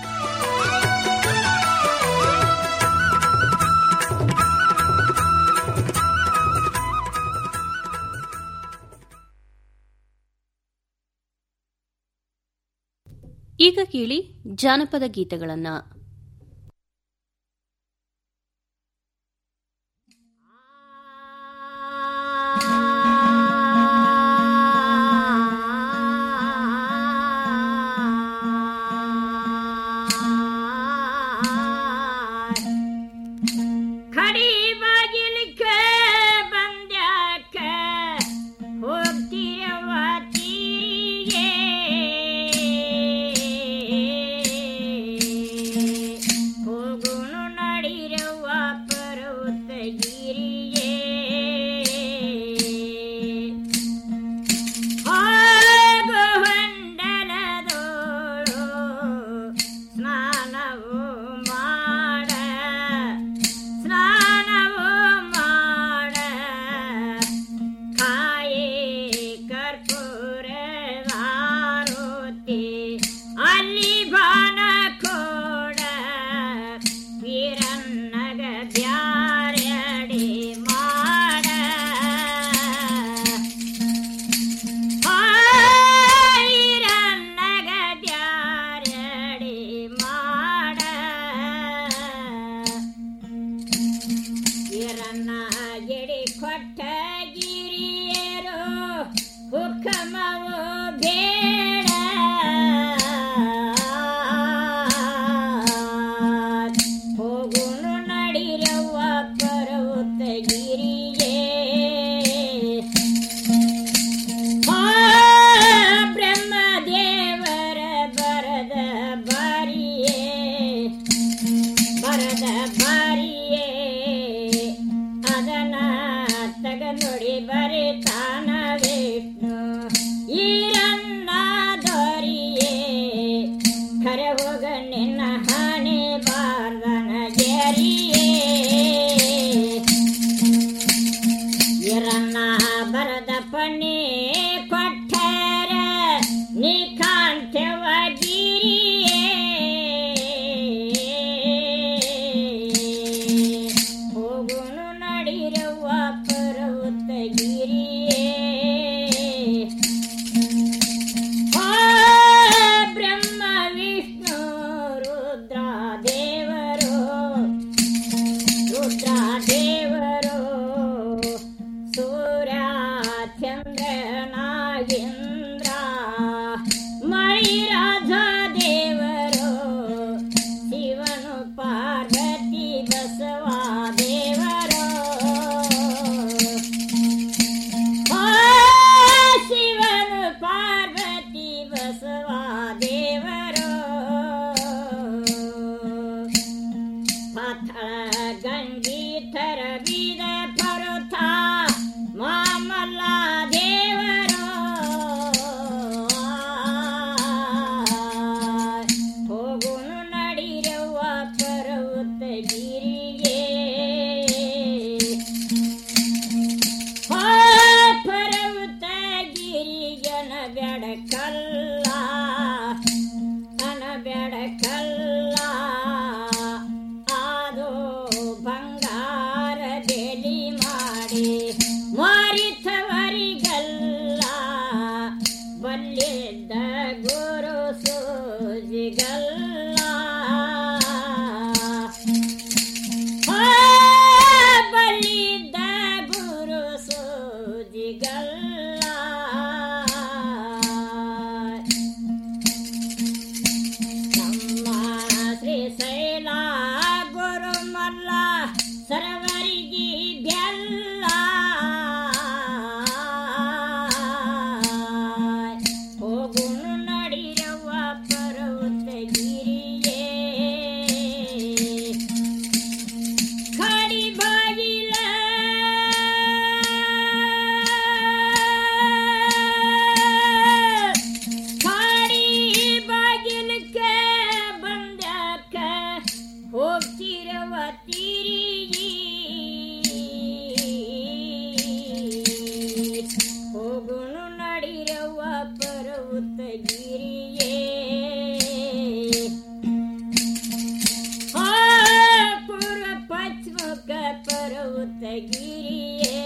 ಈಗ ಕೇಳಿ ಜಾನಪದ ಗೀತೆಗಳನ್ನ ಖಡಿ ಬಾಗಿಲಿಕ್ಕೆ ಬಂದ್ಯಾಕ ಹೋಗ್ತೀಯವ್ವ ತೀರಿಗೆ ಹೋಗುನು ನಡಿರವ್ವ ಪರ್ವತಗಿರಿಗೆ ಹೋಗು ಹೊಂಡಲದೋಳು ಸ್ನಾನವು ಮಾಡ ಸ್ನಾನವು ಮಾಡ ಕಾಯೇ ಕರ್ಪೂರ ಮಾರುತಿ ಅಲ್ಲಿ ಬಾನ ಕೋಡ ವೀರನ್ನ ಶೈಲ ಗುರುಮಲ್ಲ ಸರವರಿಗೆ ಬೆಲ್ಲ ಹೋಗುನು ನಡಿರವ್ವ ಪರ್ವತಗಿರಿಯೇ ಕಡಿ ಬಾಗಿಲ ಕಾಡಿ ಬಾಗಿಲಕ್ಕೆ ಬಂದಾಕ ಹೋಗ್ತಿರವ ತಿರುಗಿ ಹೋಗುನು ನಡಿರವ ಪರ್ವತಗಿರಿಯೇ ಪುರ ಪಶ್ಚಿಮಕ ಪರ್ವತಗಿರಿಯೇ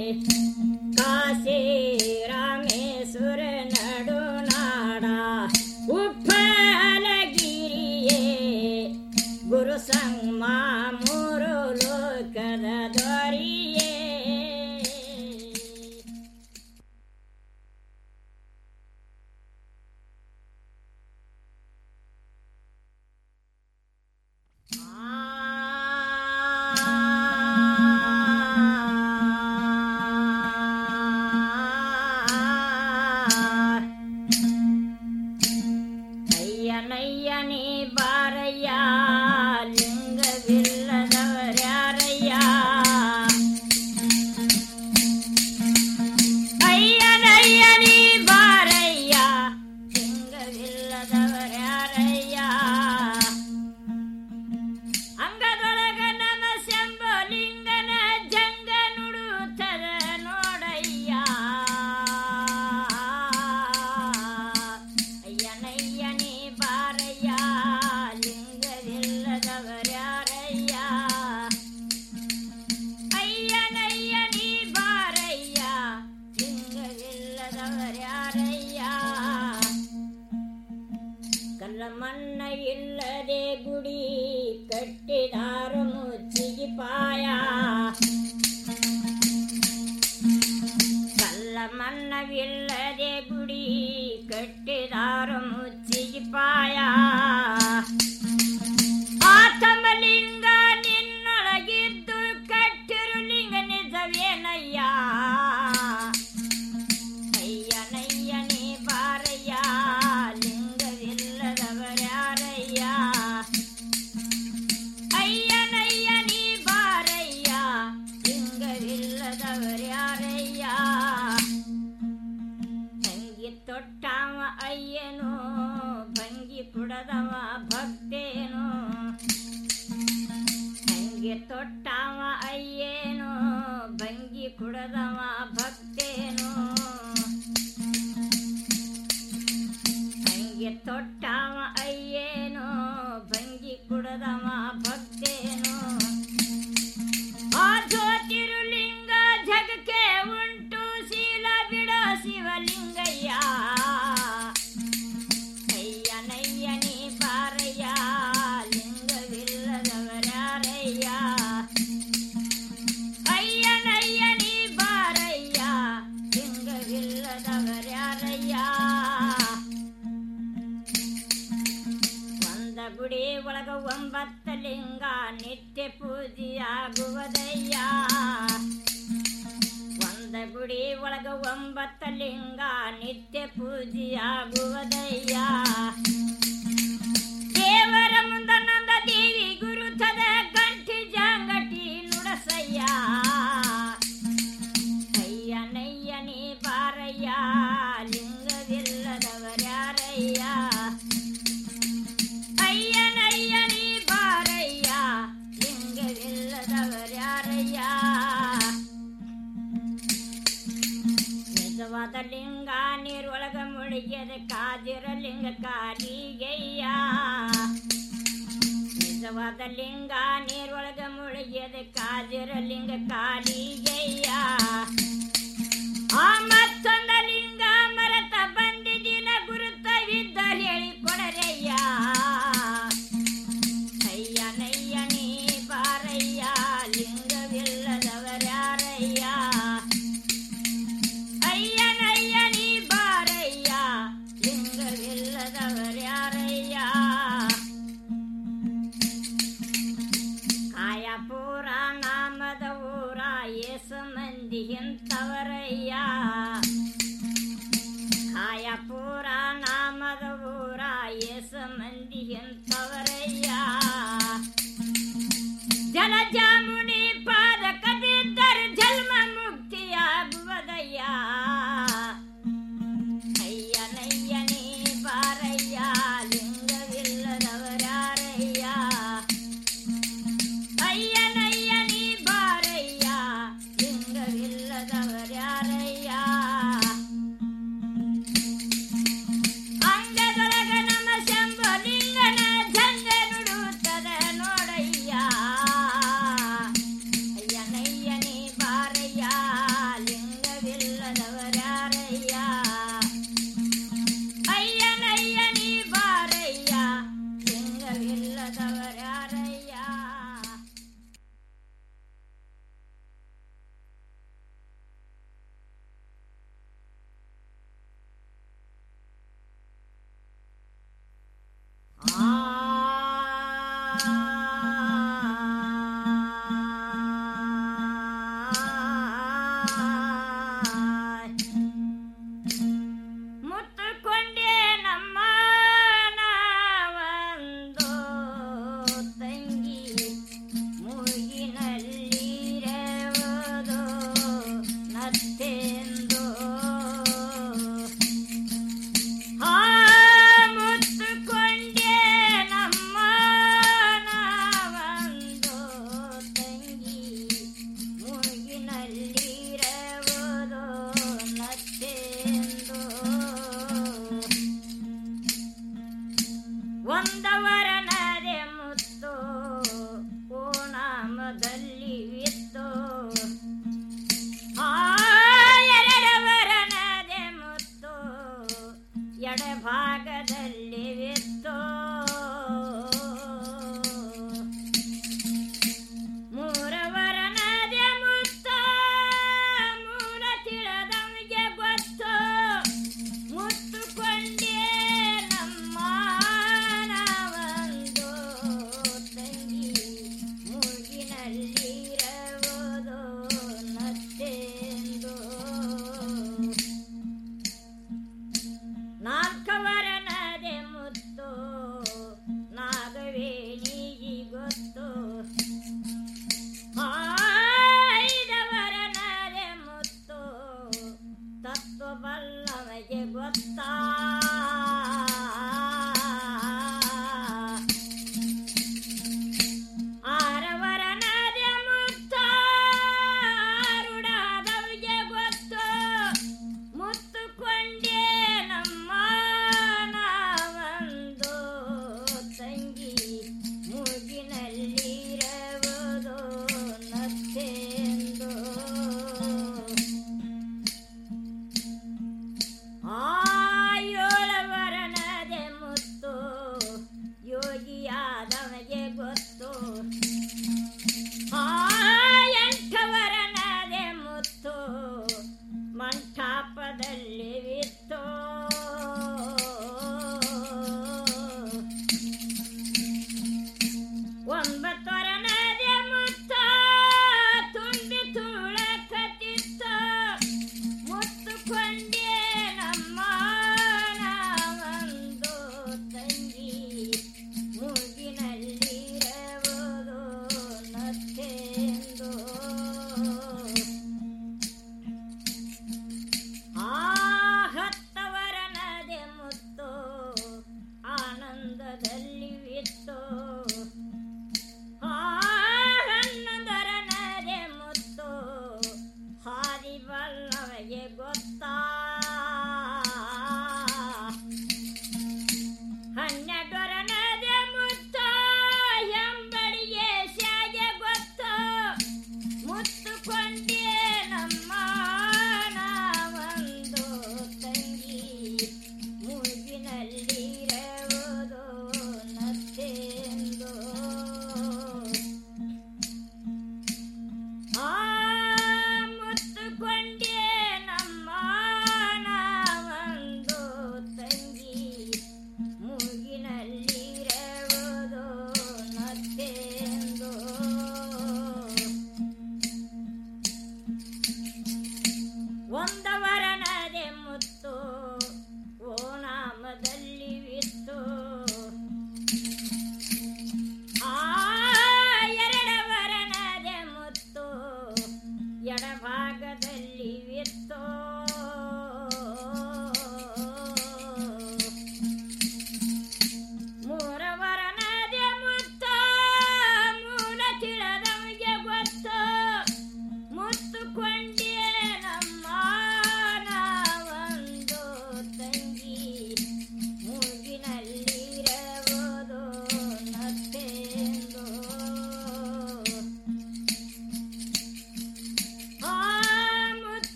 ಕಾಶಿ ರಾಮೇಶ್ವರ ನಡುನಾಡ ಉಪ್ಪಲಗಿರಿಯೇ ಗುರು ಸಂಗಮ ಮೂರು ಲೋಕದ ದೊರೆಯೇ ಅಯ್ಯನಯ್ಯನೇ ಬಾರಯ್ಯ ಲಿಂಗವಿಲ್ಲದವರ್ಯಾರಯ್ಯ ಅಯ್ಯನಯ್ಯನೇ ಬಾರಯ್ಯ ಲಿಂಗವಿಲ್ಲದವರ್ಯಾರಯ್ಯ ಅಂಗದೊಳಗ ನಮ ಶಂಭಲಿಂಗನ ಜಂಗ ನುಡುತ್ತದ ನೋಡಯ್ಯ ಅಯ್ಯನಯ್ಯನೇ ಬಾರಯ್ಯ ಲಿಂಗವಿಲ್ಲದವರ್ಯಾರಯ್ಯ ಅಯ್ಯನಯ್ಯನೇ ಬಾರಯ್ಯ ಲಿಂಗವಿಲ್ಲದವರ್ಯಾರಯ್ಯ ಕಲ್ಲ ಮಣ್ಣ ಇಲ್ಲದೆ ಗುಡಿ ಕಟ್ಟಿದಾರು ಮುಚ್ಚಿಗೆ ಪಾಯ ಕಲ್ಲ ಮಣ್ಣವಿಲ್ಲದೆ ಗುಡಿ ಕಟ್ಟಿದಾರು ಮುಚ್ಚಿಗೆ ಪಾಯ ಆತಮಲಿಂಗ ನಿನ್ನೊಳಗಿದ್ದು ಕಟ್ಟಿರು ಲಿಂಗ ನಿಜವೇನಯ್ಯ ಅಯ್ಯನಯ್ಯನೇ ಬಾರಯ್ಯ ಲಿಂಗವಿಲ್ಲದವರ್ಯಾರಯ್ಯ ಅಯ್ಯನಯ್ಯನೇ ಬಾರಯ್ಯ ಲಿಂಗವಿಲ್ಲದವರ್ಯಾರಯ್ಯ ತಂಗಿ ತೊಟ್ಟಾವ ಅಯ್ಯನೋ ಭಂಗಿ ಕುಡದವ ಭಕ್ತೇನೋ ತಂಗಿ ತೊಟ್ಟಾವ ಅಯ್ಯೇನೋ ಭಂಗಿ ಕುಡದವ ಭಕ್ತೇನೋ ತಂಗಿ ತೊಟ್ಟಾವ ಅಯ್ಯೇನೋ ಭಂಗಿ ಕುಡದವ ಭಕ್ತೇನೋ ಆ ಜ್ಯೋತಿರುಲಿಂಗ ಜಗಕ್ಕೆ ಉಂಟು ಶೀಲ ಬಿಡ ಶಿವಲಿಂಗಯ್ಯ ಅಯ್ಯನಯ್ಯನೇ ಬಾರಯ್ಯ ಲಿಂಗವಿಲ್ಲದವರ್ಯಾರಯ್ಯ ಅಯ್ಯನಯ್ಯನೇ ಬಾರಯ್ಯ ಲಿಂಗವಿಲ್ಲದವರ್ಯಾರಯ್ಯ ಒಂದ ಗುಡಿ ಒಳಗ ಒಂಬತ್ತ ಲಿಂಗ ನಿತ್ಯ ಪೂಜೆಯಾಗುವುದಯ್ಯ ಒಂದ ಗುಡಿ ಒಳಗ ಒಂಬತ್ತ ಲಿಂಗ ನಿತ್ಯ ಪೂಜೆಯಾಗುವುದಯ್ಯ ದೇವರ ಮುಂದ ನಂದ ದೇವಿ ಗುರುತದ ಗಂಟಿ ಜಾಂಗಟಿ ನುಡಸಯ್ಯ ಅಯ್ಯನಯ್ಯನೇ ಬಾರಯ್ಯ ಲಿಂಗವಿಲ್ಲದವರ್ಯಾರಯ್ಯ ಅಯ್ಯನಯ್ಯನೇ ಬಾರಯ್ಯ ಲಿಂಗವಿಲ್ಲದವರ್ಯಾರಯ್ಯ ನಿಜವಾದ ಲಿಂಗ ನೀರೊಳಗ ಮುಳುಗಿಯದ ಕಾದಿರ ಲಿಂಗ ಕಾಲಿಗೆಯ್ಯ ನಿಜವಾದ ಲಿಂಗ ನೀರೊಳಗ ಮುಳುಗಿಯದ ಕಾದಿರ ಲಿಂಗ ಕಾಲಿಗೆಯ್ಯ ಆ ಮತ್ತೊಂದ ಲಿಂಗ ಮರತ ಬಂದಿದಿನ ಗುರುತವಿದ್ದ ಹೇಳಿ ಕೊಡರಯ್ಯ ಅಯ್ಯನಯ್ಯನೇ ಬಾರಯ್ಯ ಲಿಂಗವಿಲ್ಲದವರ್ಯಾರಯ್ಯ ಅಯ್ಯನಯ್ಯನೇ ಬಾರಯ್ಯ ಲಿಂಗವಿಲ್ಲದವರ್ಯಾರಯ್ಯ ಜಾಮು